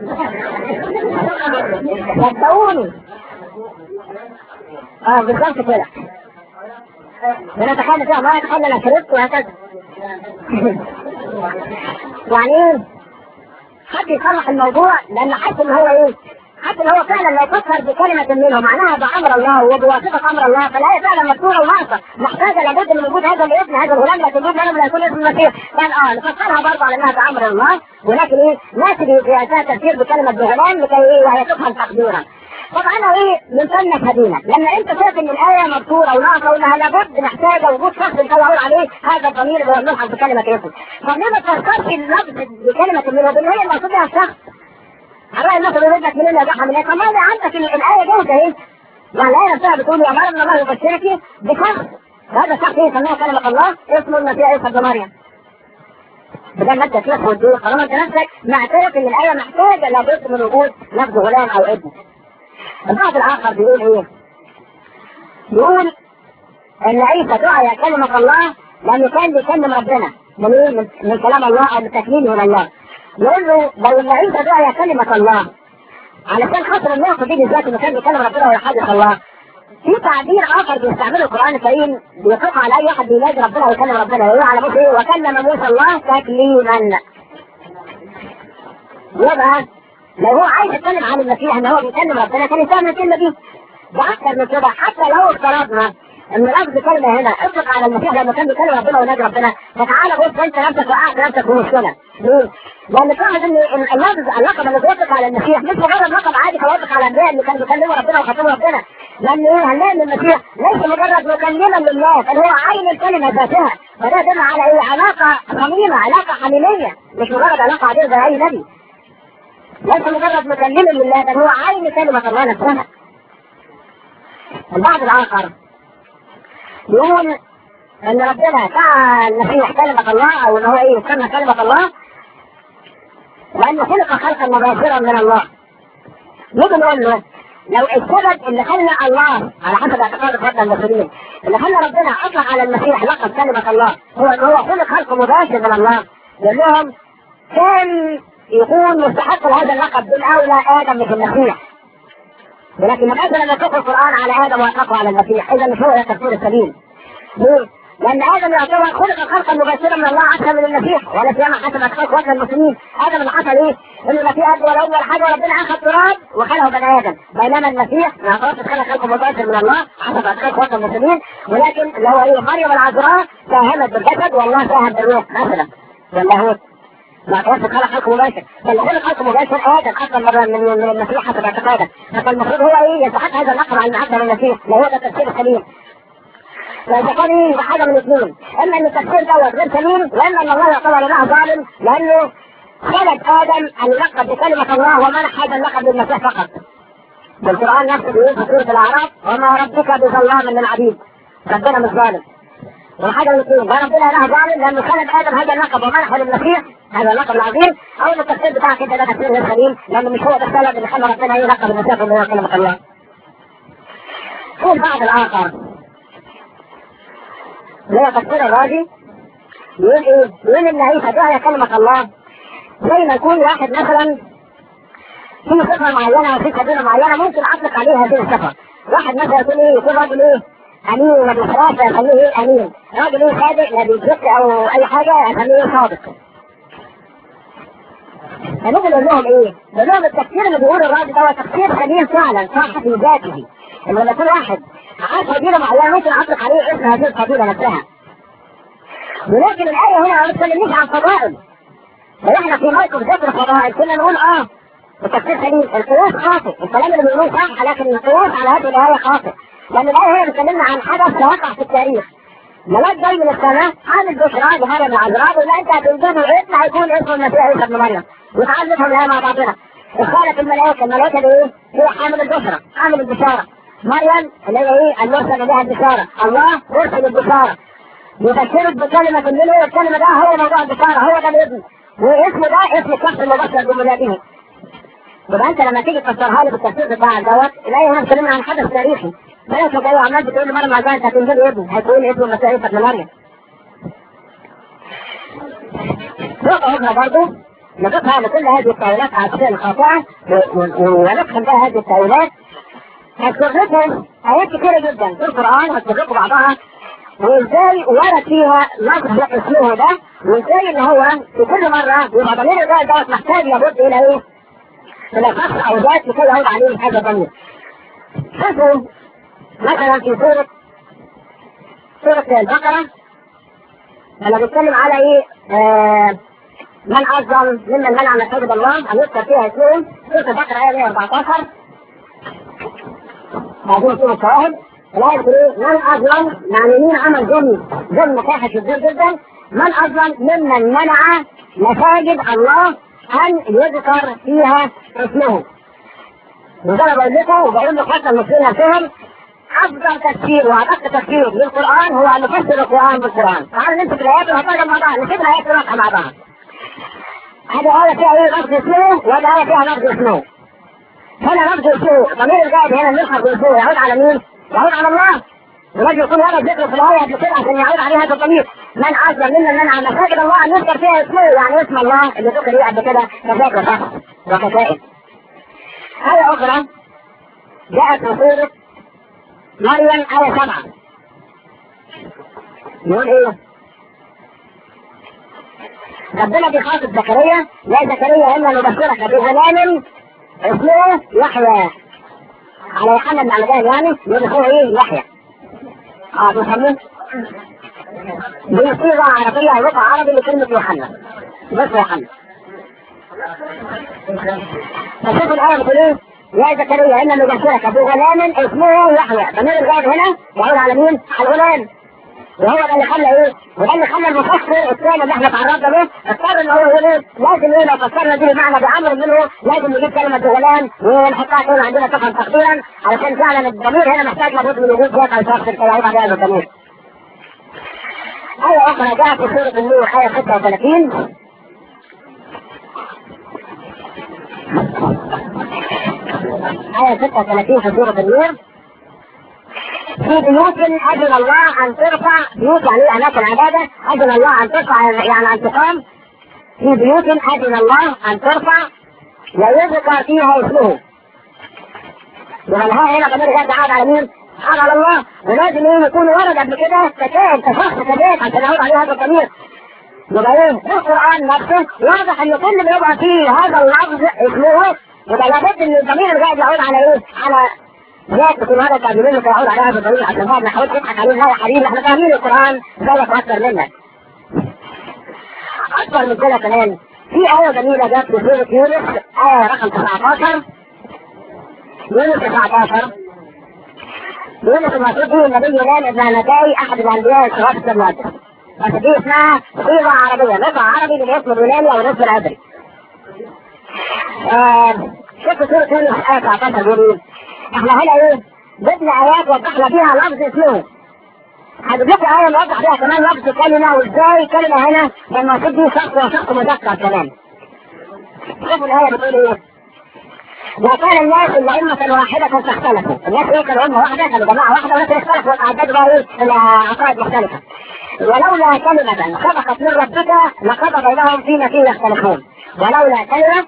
صدقوني اه بالظبط كده بنتخيل فيها ما يتخيل انا شربت وهكذا يعني ايه حد يصلح الموضوع لان حاسس ان هو ايه حتى ان هو فعلا لو فكر بكلمة منه معناها بأمر الله وبواسطة أمر الله فالآية فعلا مذكورة وناقصة محتاجة لابد من وجود هذا الابن هذا الغلام لا تجيب لنا لا يكون اسم المسيح قال اه نفسرها برضه على انها بأمر الله ولكن ايه ناتي في اساس تفسير بكلمة بغلام لكي ايه وهي تفهم تقديرا طب انا ايه من فنك هدينا لما انت شايف ان الايه مذكوره وناقصه وانها لابد محتاجه وجود شخص انت يقول عليه هذا الضمير اللي هو الملحق بكلمه اسم طب ليه ما تفكرش اللفظ بكلمه منه بان هي المقصود بها الشخص على الناس اللي بدك منين يا جحا من طب ما عندك الايه جاهزه اهي يعني الايه نفسها بتقول يا مريم الله يبشرك بشخص هذا الشخص ايه سماه كلمه الله اسمه المسيح عيسى ابن مريم بدل ما انت تلف وتدور طالما انت نفسك معترف ان الايه محتاجه لابد من وجود لفظ غلام او ابن البعض الاخر بيقول ايه؟ بيقول ان عيسى دعا كلمه الله لانه كان بيكلم ربنا من ايه؟ من, من كلام الله او من تكليمه من الله يقول له لو ان عيسى دعا كلمه الله علشان خاطر النقطه دي بالذات انه كان بيكلم ربنا ويحدث الله في تعبير اخر بيستعمله القران الكريم بيطلق على اي واحد بينادي ربنا ويكلم ربنا يقول على موسى ايه وكلم موسى الله تكليما يبقى لو هو عايز يتكلم عن المسيح ان هو بيكلم ربنا كان يستعمل الكلمه دي ده اكثر من كده حتى لو افترضنا ان لفظ كلمه هنا اطلق على المسيح لما كان بيكلم ربنا ونادي ربنا فتعالى بص انت نفسك وقعت نفسك في مشكله ليه؟ لان تلاحظ ان اللفظ اللقب اللي بيطلق على المسيح مش مجرد لقب عادي فيطلق على الانبياء اللي كانوا بيكلموا ربنا وخاطبوا ربنا لان ايه هنلاقي ان المسيح ليس مجرد مكلما لله بل هو عين الكلمه ذاتها فده يدل على ايه علاقه صميمه علاقه حميميه مش مجرد علاقه عاديه زي اي نبي ليس مجرد مكلما لله بل هو عين كلمه الله نفسها البعض الاخر يقول ان ربنا دعا المسيح كلمة الله او ان هو ايه يسمى كلمة الله لانه خلق خلقا مباشرا من الله نيجي نقول له لو السبب اللي خلى الله على حسب اعتقاد اخواتنا المسلمين اللي خلى ربنا اطلق على المسيح لقب كلمه الله هو ان هو خلق خلق مباشر من الله يقول لهم كان يكون مستحق لهذا اللقب بالاولى ادم مش المسيح ولكن من اجل ان يطلق القران على ادم واطلقه على المسيح اذا مش هو ده التفسير السليم ليه؟ لان ادم يعتبر خلق خلقا مباشرا من الله اكثر من المسيح ولا سيما حسب اعتقاد اخواتنا المسلمين ادم اللي حصل ايه؟ ان المسيح قد ولا اول حاجه ربنا اخذ تراب وخلقه بني ادم بينما المسيح ما يعتبرش خلق خلق مباشر من الله حسب اعتقاد اخواتنا المسلمين ولكن اللي هو ايه مريم العذراء ساهمت بالجسد والله ساهم بالروح مثلا واللاهوت ما اعتبرش خلق خلق مباشر بل خلق خلق مباشر ادم اصلا من من من المسيح حسب اعتقادك فالمفروض هو ايه يستحق هذا اللقب على المعبد المسيح لو هو ده التفسير السليم فإذا كان ايه حاجة من الاثنين اما ان التفسير دوت غير سليم واما ان الله يعتبر له ظالم لانه خلق ادم ان يلقب بكلمة الله ومنح هذا اللقب للمسيح فقط بالقرآن نفسه بيقول في سورة الأعراف وما ربك بظلام للعبيد ربنا مش ظالم وحاجة من الاثنين لا ربنا له ظالم لأنه خلق آدم هذا اللقب ومنحه للمسيح هذا اللقب العظيم أو التفسير بتاعك أنت ده تفسير غير سليم لأنه مش هو ده السبب اللي خلى ربنا يلقب المسيح اللي هو كلمة الله. في البعض الآخر اللي هو تفسير الراجي يقول ايه؟ يقول ان عيسى جعل كلمة الله زي ما يكون واحد مثلا في صفة معينة وفي قبيلة معينة ممكن اطلق عليه هذه الصفة. واحد مثلا يقول ايه؟ يكون راجل ايه؟ امين ما بيسرقش اخليه ايه؟ امين. راجل ايه صادق ما بيكذبش او اي حاجة اخليه ايه صادق. فنقول نقول لهم ايه؟ نقول لهم التفسير اللي بيقول الراجل ده هو تفسير سليم فعلا صح في ذاته. ان لما يكون واحد عارف قبيله معينه ممكن اطلق عليه اسم هذه القبيله نفسها. ولكن الايه هنا ما بتكلمنيش عن فضائل. فاحنا في موقف ذكر فضائل كنا نقول اه التفسير سليم القياس خاطئ الكلام اللي بنقوله صح لكن القياس على هذه الايه خاطئ. لان الايه هنا بتكلمنا عن حدث وقع في التاريخ. ملاك جاي من السماء عامل بشرى جهانا من عذراء لا انت هتنجبوا اسم هيكون اسم المسيح عيسى ابن مريم وتعلمهم الايه مع بعضنا. قالت الملائكه الملائكه دي ايه؟ هي حامل البشرى حامل البشاره مريم اللي هي ايه المرسل بها البشارة الله مرسل البشارة يبشرك بكلمة منه الكلمة ده هو موضوع البشارة هو ده الابن واسمه ده اسم الشخص المبشر بمولاده يبقى انت لما تيجي تفسرها لي بالتفسير بتاعك دوت الاقي هنا بتكلمنا عن حدث تاريخي بلاش جاي عمال بتقول لي مريم عزيزة انت هتنزل ابن هتقول ابن المسيح عيسى ابن مريم نقطة هنا برضه نقطها لكل هذه التأويلات عكسية الخاطئة ونفهم بقى هذه التأويلات هذكر لكم آيات كثيرة جدا في القرآن هذكر لكم بعضها وازاي ورد فيها لفظ اسمه ده وازاي ان هو في كل مرة يبقى ضمير الرجال دوت محتاج لابد الى ايه؟ الى شخص او ذات لكي يعود عليه هذا الضمير. شوفوا مثلا في سورة سورة البقرة لما بيتكلم على ايه؟ آه من اعظم ممن منع مساجد الله ان يذكر فيها اسمه سورة البقرة آية 114 بعدين في الشواهد الآية بتقول إيه؟ من أظلم يعني مين عمل ظلم ظلم فاحش كبير جدا من أظلم ممن منع مساجد الله أن يذكر فيها اسمه. وده أنا بقول لكم وبقول لإخواتنا المسلمين نفسهم أفضل تفسير وأدق تفسير للقرآن هو أن نفسر القرآن بالقرآن. تعالوا نمسك الآيات ونحطها مع بعض، نسيب الآيات ونقع مع بعض. هذه آية فيها إيه لفظ اسمه وهذه آية فيها لفظ اسمه. هنا لفظ اسمه ضمير القائد هنا نلحق باسمه يعود على مين؟ يعود على الله ولازم يكون هذا الذكر في الآية قبل كده عشان يعود عليه هذا الضمير من أظلم ممن منع مساجد الله أن يذكر فيها اسمه يعني اسم الله اللي ذكر فيه قبل كده كذاك وشخص وكتائب آية أخرى جاءت في سورة مريم آية سبعة يقول إيه؟ ربنا بيخاطب زكريا لا زكريا إلا نبشرك بغلام اسمه يحيى على يوحنا بن عمدان يعني يقول هو ايه يحيى اه بيسموه دي صيغة عربية أو لغة عربي لكلمة يوحنا بس يوحنا فشوف الآية بتقول ايه يا زكريا إن نبشرك بغلام اسمه يحيى ضمير الغائب هنا يعود على مين؟ على الغلام وهو ده اللي خلى ايه؟ وده اللي خلى المفسر الثاني اللي احنا تعرضنا له اضطر ان هو يقول ايه؟ لازم ايه لو فسرنا دي بمعنى بامر منه لازم نجيب كلمه غلام ونحطها كده عندنا طبعا تقديرا علشان فعلا الضمير هنا محتاج لابد من وجود ذات او شخص كده يعود عليها الضمير. آية أخرى جاءت في سورة النور آية 36 آية 36 في سورة النور في بيوت أذن الله أن ترفع بيوت يعني أماكن عبادة أذن الله أن ترفع يعني أن تقام في بيوت أذن الله أن ترفع ويذكر فيها اسمه يبقى الهاء هنا كمان جاء تعاد على مين؟ تعاد على الله ولازم ايه يكون ورد قبل كده كتاب كشخص كذلك عشان يعود عليه هذا الضمير يبقى ايه في القران نفسه واضح ان كل ما يبقى فيه هذا اللفظ اسمه يبقى لابد ان الضمير اللي قاعد يعود على ايه؟ على ذات تكون هذا التعبيرين اللي يعود على هذا الضمير عشان ما نحاول نضحك عليه لا يا حبيبي احنا فاهمين القران زيك اكثر منك اكثر من كده كمان في آية جميلة جت في سورة يونس آية رقم 19 يونس 19 يونس المفروض دي النبي ينام ابن نتاي أحد الأنبياء الصغار في السماوات بس دي اسمها صيغة عربية نص عربي بالاسم اليوناني أو الاسم العبري آه شوف سورة يونس آية 19 بيقول احنا هنا ايه جبنا آيات وضحنا فيها لفظ اسمه هجيب لكم آية نوضح فيها كمان لفظ كلمة وازاي كلمة هنا لما تدي شخص وشخص مذكر كمان. شوفوا الآية بتقول إيه؟ وكان الناس إلا أمة واحدة فاختلفوا، الناس إيه كانوا أمة واحدة كانوا جماعة واحدة ولكن اختلفوا وتعددوا بقى إيه إلى عقائد مختلفة. ولولا كلمة سبقت من ربك لقضى بينهم فيما فيه يختلفون. ولولا كلمة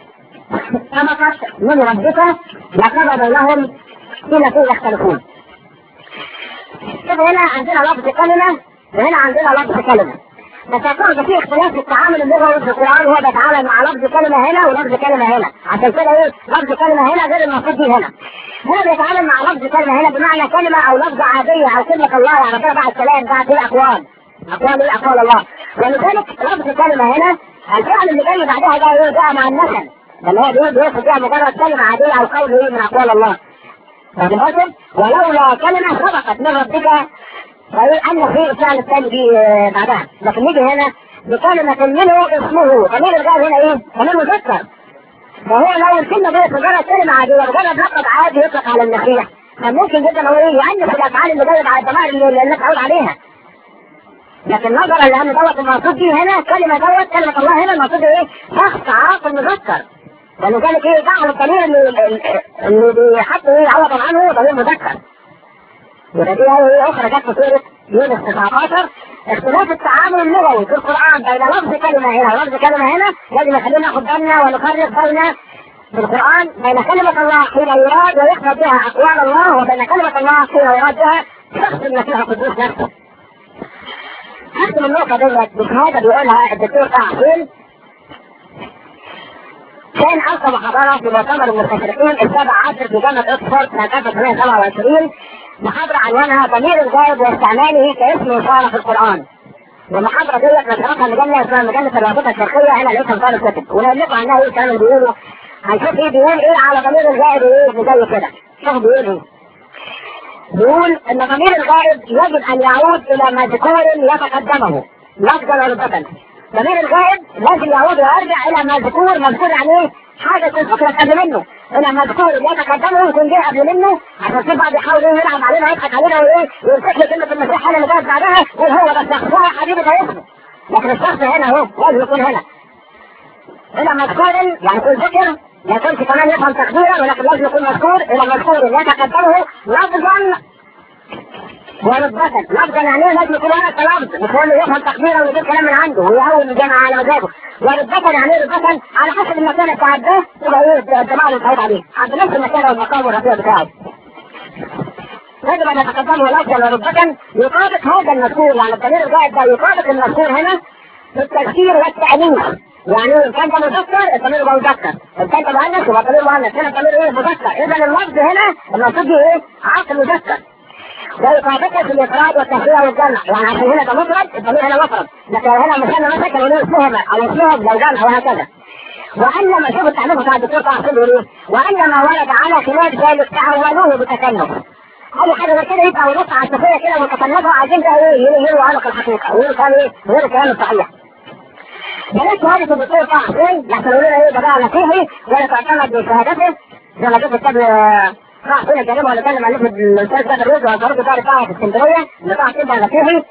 سبقت من ربك لقضى بينهم فيما فيه يختلفون. شوف هنا عندنا لفظ كلمة وهنا عندنا لفظ كلمة بس هتلاحظ في اختلاف في التعامل اللغوي في القرآن هو بيتعامل مع لفظ كلمة هنا ولفظ كلمة هنا عشان كده ايه لفظ كلمة هنا غير المفروض دي هنا هنا بيتعامل مع لفظ كلمة هنا بمعنى كلمة أو لفظة عادية أو كلمة الله يعني كده بعد كلام بعد ايه أقوال أقوال ايه أقوال الله ولذلك لفظ كلمة هنا الفعل اللي جاي بعدها ده ايه جاء مع النسل لما هو بيقول بياخد بيها مجرد كلمة عادية أو قول ايه من أقوال الله واخد بالكم؟ ولولا كلمة سبقت من ربك فإيه أن في الفعل الثاني دي بعدها لكن نيجي هنا بكلمة منه اسمه ضمير الجار هنا إيه؟ ضمير مذكر فهو لو الكلمة دي مجرد كلمة عادية مجرد لقب عادي يطلق على النخية كان ممكن جدا هو إيه يعنف الأفعال اللي جاية على الضمائر اللي الناس تعود عليها لكن نظرا لأن دوت المقصود دي هنا كلمة دوت كلمة الله هنا المقصود إيه؟ شخص عاقل مذكر ولذلك ايه جعل الضمير اللي اللي بيحط ايه عوضا عنه ضمير مذكر يبقى دي ايه اخرى جت في سوره يونس 19 اختلاف التعامل اللغوي في القران بين لفظ كلمه هنا ولفظ كلمه هنا لازم يخلينا ناخد بالنا ونفرق بين في القران بين كلمه الله حين يراد ويقصد بها اقوال الله وبين كلمه الله حين يراد بها شخص المسيح القدوس نفسه. اختم النقطه ديت بشهاده بيقولها الدكتور طه حسين كان ألقى محاضرة في مؤتمر المستشرقين السابع عشر في جامعة أكسفورد سنة 1927 محاضرة عنوانها ضمير الغائب واستعماله كاسم إشارة في القرآن. والمحاضرة ديت نشرتها مجلة اسمها مجلة الرابطة الشرقية هنا لقيتها طالب كتب ونقول لكم عنها إيه الكلام اللي بيقوله هنشوف إيه بيقول إيه على ضمير الغائب إيه زي كده. شوف بيقول إيه. بيقول إن ضمير الغائب يجب أن يعود إلى مذكور يتقدمه لفظا ورتبة ضمير الغائب لازم يعود ويرجع الى مذكور مذكور يعني ايه؟ حاجه تكون فكره قبل منه الى مذكور يتقدمه ويكون جه قبل منه عشان في بعض يحاول ايه يلعب علينا ويضحك علينا وايه ويمسك لي كلمه المسيح انا اللي جايب بعدها يقول هو ده الشخص هو يا حبيبي ده اسمه لكن الشخص هنا اهو لازم يكون هنا الى مذكور يعني يكون ذكر ما يكونش كمان يفهم تقديرا ولكن لازم يكون مذكور الى مذكور يتقدمه لفظا ورتبة لفظا يعني ايه لازم يكون هذا كلام مش هو اللي يفهم تقديرا ويجيب كلام من عنده ويهون الجامعة على مزاجه ورتبة يعني ايه رتبة على حسب المكان بتاع ده تبقى ايه الجماعة اللي بتعود عليه عند نفس المكان والمقام والرفيع بتاعه يجب ان يتقدمه لفظا ورتبة يطابق هذا المذكور يعني الضمير الغائب ده يطابق المذكور هنا في التذكير والتأنيث يعني ان كان ده مذكر الضمير يبقى مذكر ان كان ده مؤنث يبقى الضمير مؤنث هنا الضمير ايه مذكر اذا اللفظ هنا المقصود به ايه عقل مذكر ويطابقه في الافراد والتهويه والجمع يعني عشان هنا ده مفرد الضمير هنا مفرد لكن هنا مثلا مثلا كانوا يقولوا اسمهما او اسمهم لو جمع وهكذا وانما شوف التعليق بتاع الدكتور طه حسين بيقول ايه وانما ورد على خلاف ذلك تعولوه بتكلف اي حاجه زي كده يبقى ونص عاطفيه كده متكلفه عايزين بقى ايه يقولوا عنق الحقيقه ويقولوا كلام ايه غير الكلام الصحيح بلاش شهاده الدكتور طه حسين لحسن يقولوا ايه ده بقى مسيحي ولا تعتمد بشهادته زي ما جبت كتاب راح فينا كلمه ولا كلمه الف الاستاذ بدر الرزق والفاروق الدار بتاعه في اسكندريه اللي طلع كده مسيحي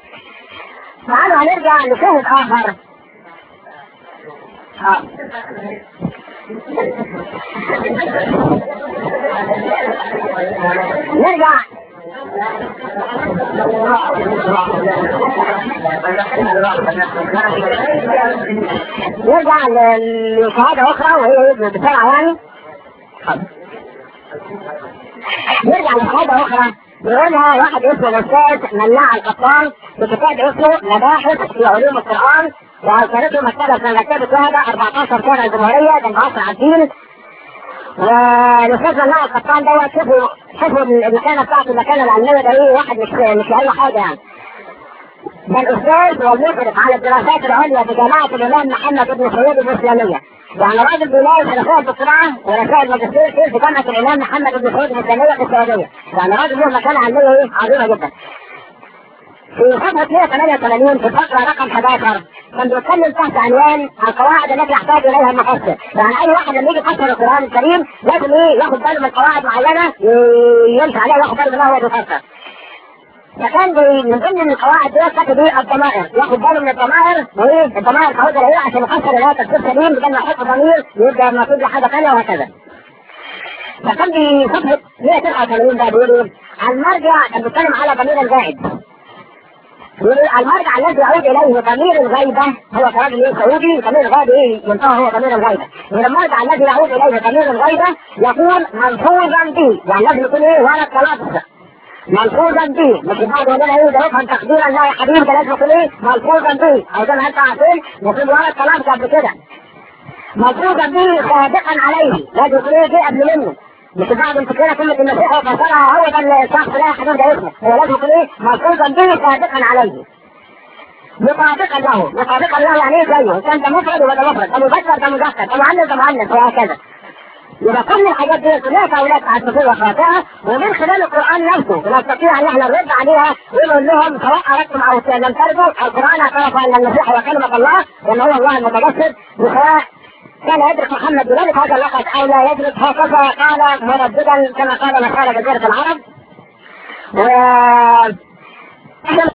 تعالوا هنرجع لشاهد اخر اه نرجع نرجع ل- لشهادة أخرى وهي بسرعة يعني نرجع لشهادة أخرى بيقولها واحد اسمه الأستاذ مناع القطان بكتاب اسمه مباحث في علوم القرآن وأوصلته مكتبة من مكتبة وهبة 14 سنة الجمهورية جنب عصر عابدين والاستاذ مناع القطان دوت شوفوا شوفوا المكانه بتاعته المكانه العلميه ده ايه واحد مش مش اي حاجه يعني ده الاستاذ والمشرف على الدراسات العليا في جامعه الامام محمد بن سعود الاسلاميه يعني راجل بيلاقي في رسائل دكتوراه ورسائل ماجستير في جامعه الامام محمد بن سعود الاسلاميه في السعوديه يعني راجل له مكانه علميه ايه عظيمه جدا في صفحة 188 في الفقرة رقم 11 كان بيتكلم تحت عنوان القواعد التي يحتاج إليها المفسر، يعني أي واحد لما يجي يفسر القرآن الكريم لازم إيه ياخد باله من قواعد معينة ي- يمشي عليها ياخد باله منها وهو بيفسر. فكان بي- من ضمن القواعد دي كاتب ايه الضمائر، ياخد باله من الضمائر وايه الضمائر تعود ايه عشان يفسر اللي هو تفسير سليم بدل ما يحط ضمير يبقى المفروض لحاجة ثانية وهكذا. فكان في صفحة 189 ده بيقول ايه؟ المرجع كان بيتكلم على ضمير الزائد. يقول المرجع الذي يعود اليه ضمير الغيبه هو كراجل ايه سعودي ضمير الغيبه ايه ينتهى هو ضمير الغيبه يقول المرجع الذي يعود اليه ضمير الغيبه يكون ملحوظا به يعني لازم يكون ايه ورا التلفظ ملحوظا به مش بعد يقول لنا ايه ده يفهم تقديرا لا يا حبيبي ده لازم يكون ايه ملحوظا به او زي ما انت عارفين المفروض ورا التلفظ قبل كده ملحوظا به سابقا عليه لازم يكون ايه جه قبل منه مش بعد انت كده كلمة المسيح وفسرها هو ده الشخص لا يا حبيبي ده اسمه هو لازم يكون ايه ملحوظا به سابقا عليه مطابقا له مطابقا له يعني ايه زيه كان ده مفرد ولا مفرد ده مذكر ده مذكر ده مؤنث ده مؤنث وهكذا يبقى كل الحاجات دي كلها تأويلات تعسفية خاطئة ومن خلال القرآن نفسه نستطيع ان احنا نرد عليها ونقول لهم سواء اردتم او لم تردوا القرآن اعترف ان المسيح هو كلمة الله وان هو الله المتجسد وسواء كان يدرك محمد بذلك هذا اللقب او لا يدرك هكذا قال مرددا كما قال مقال جزيرة العرب و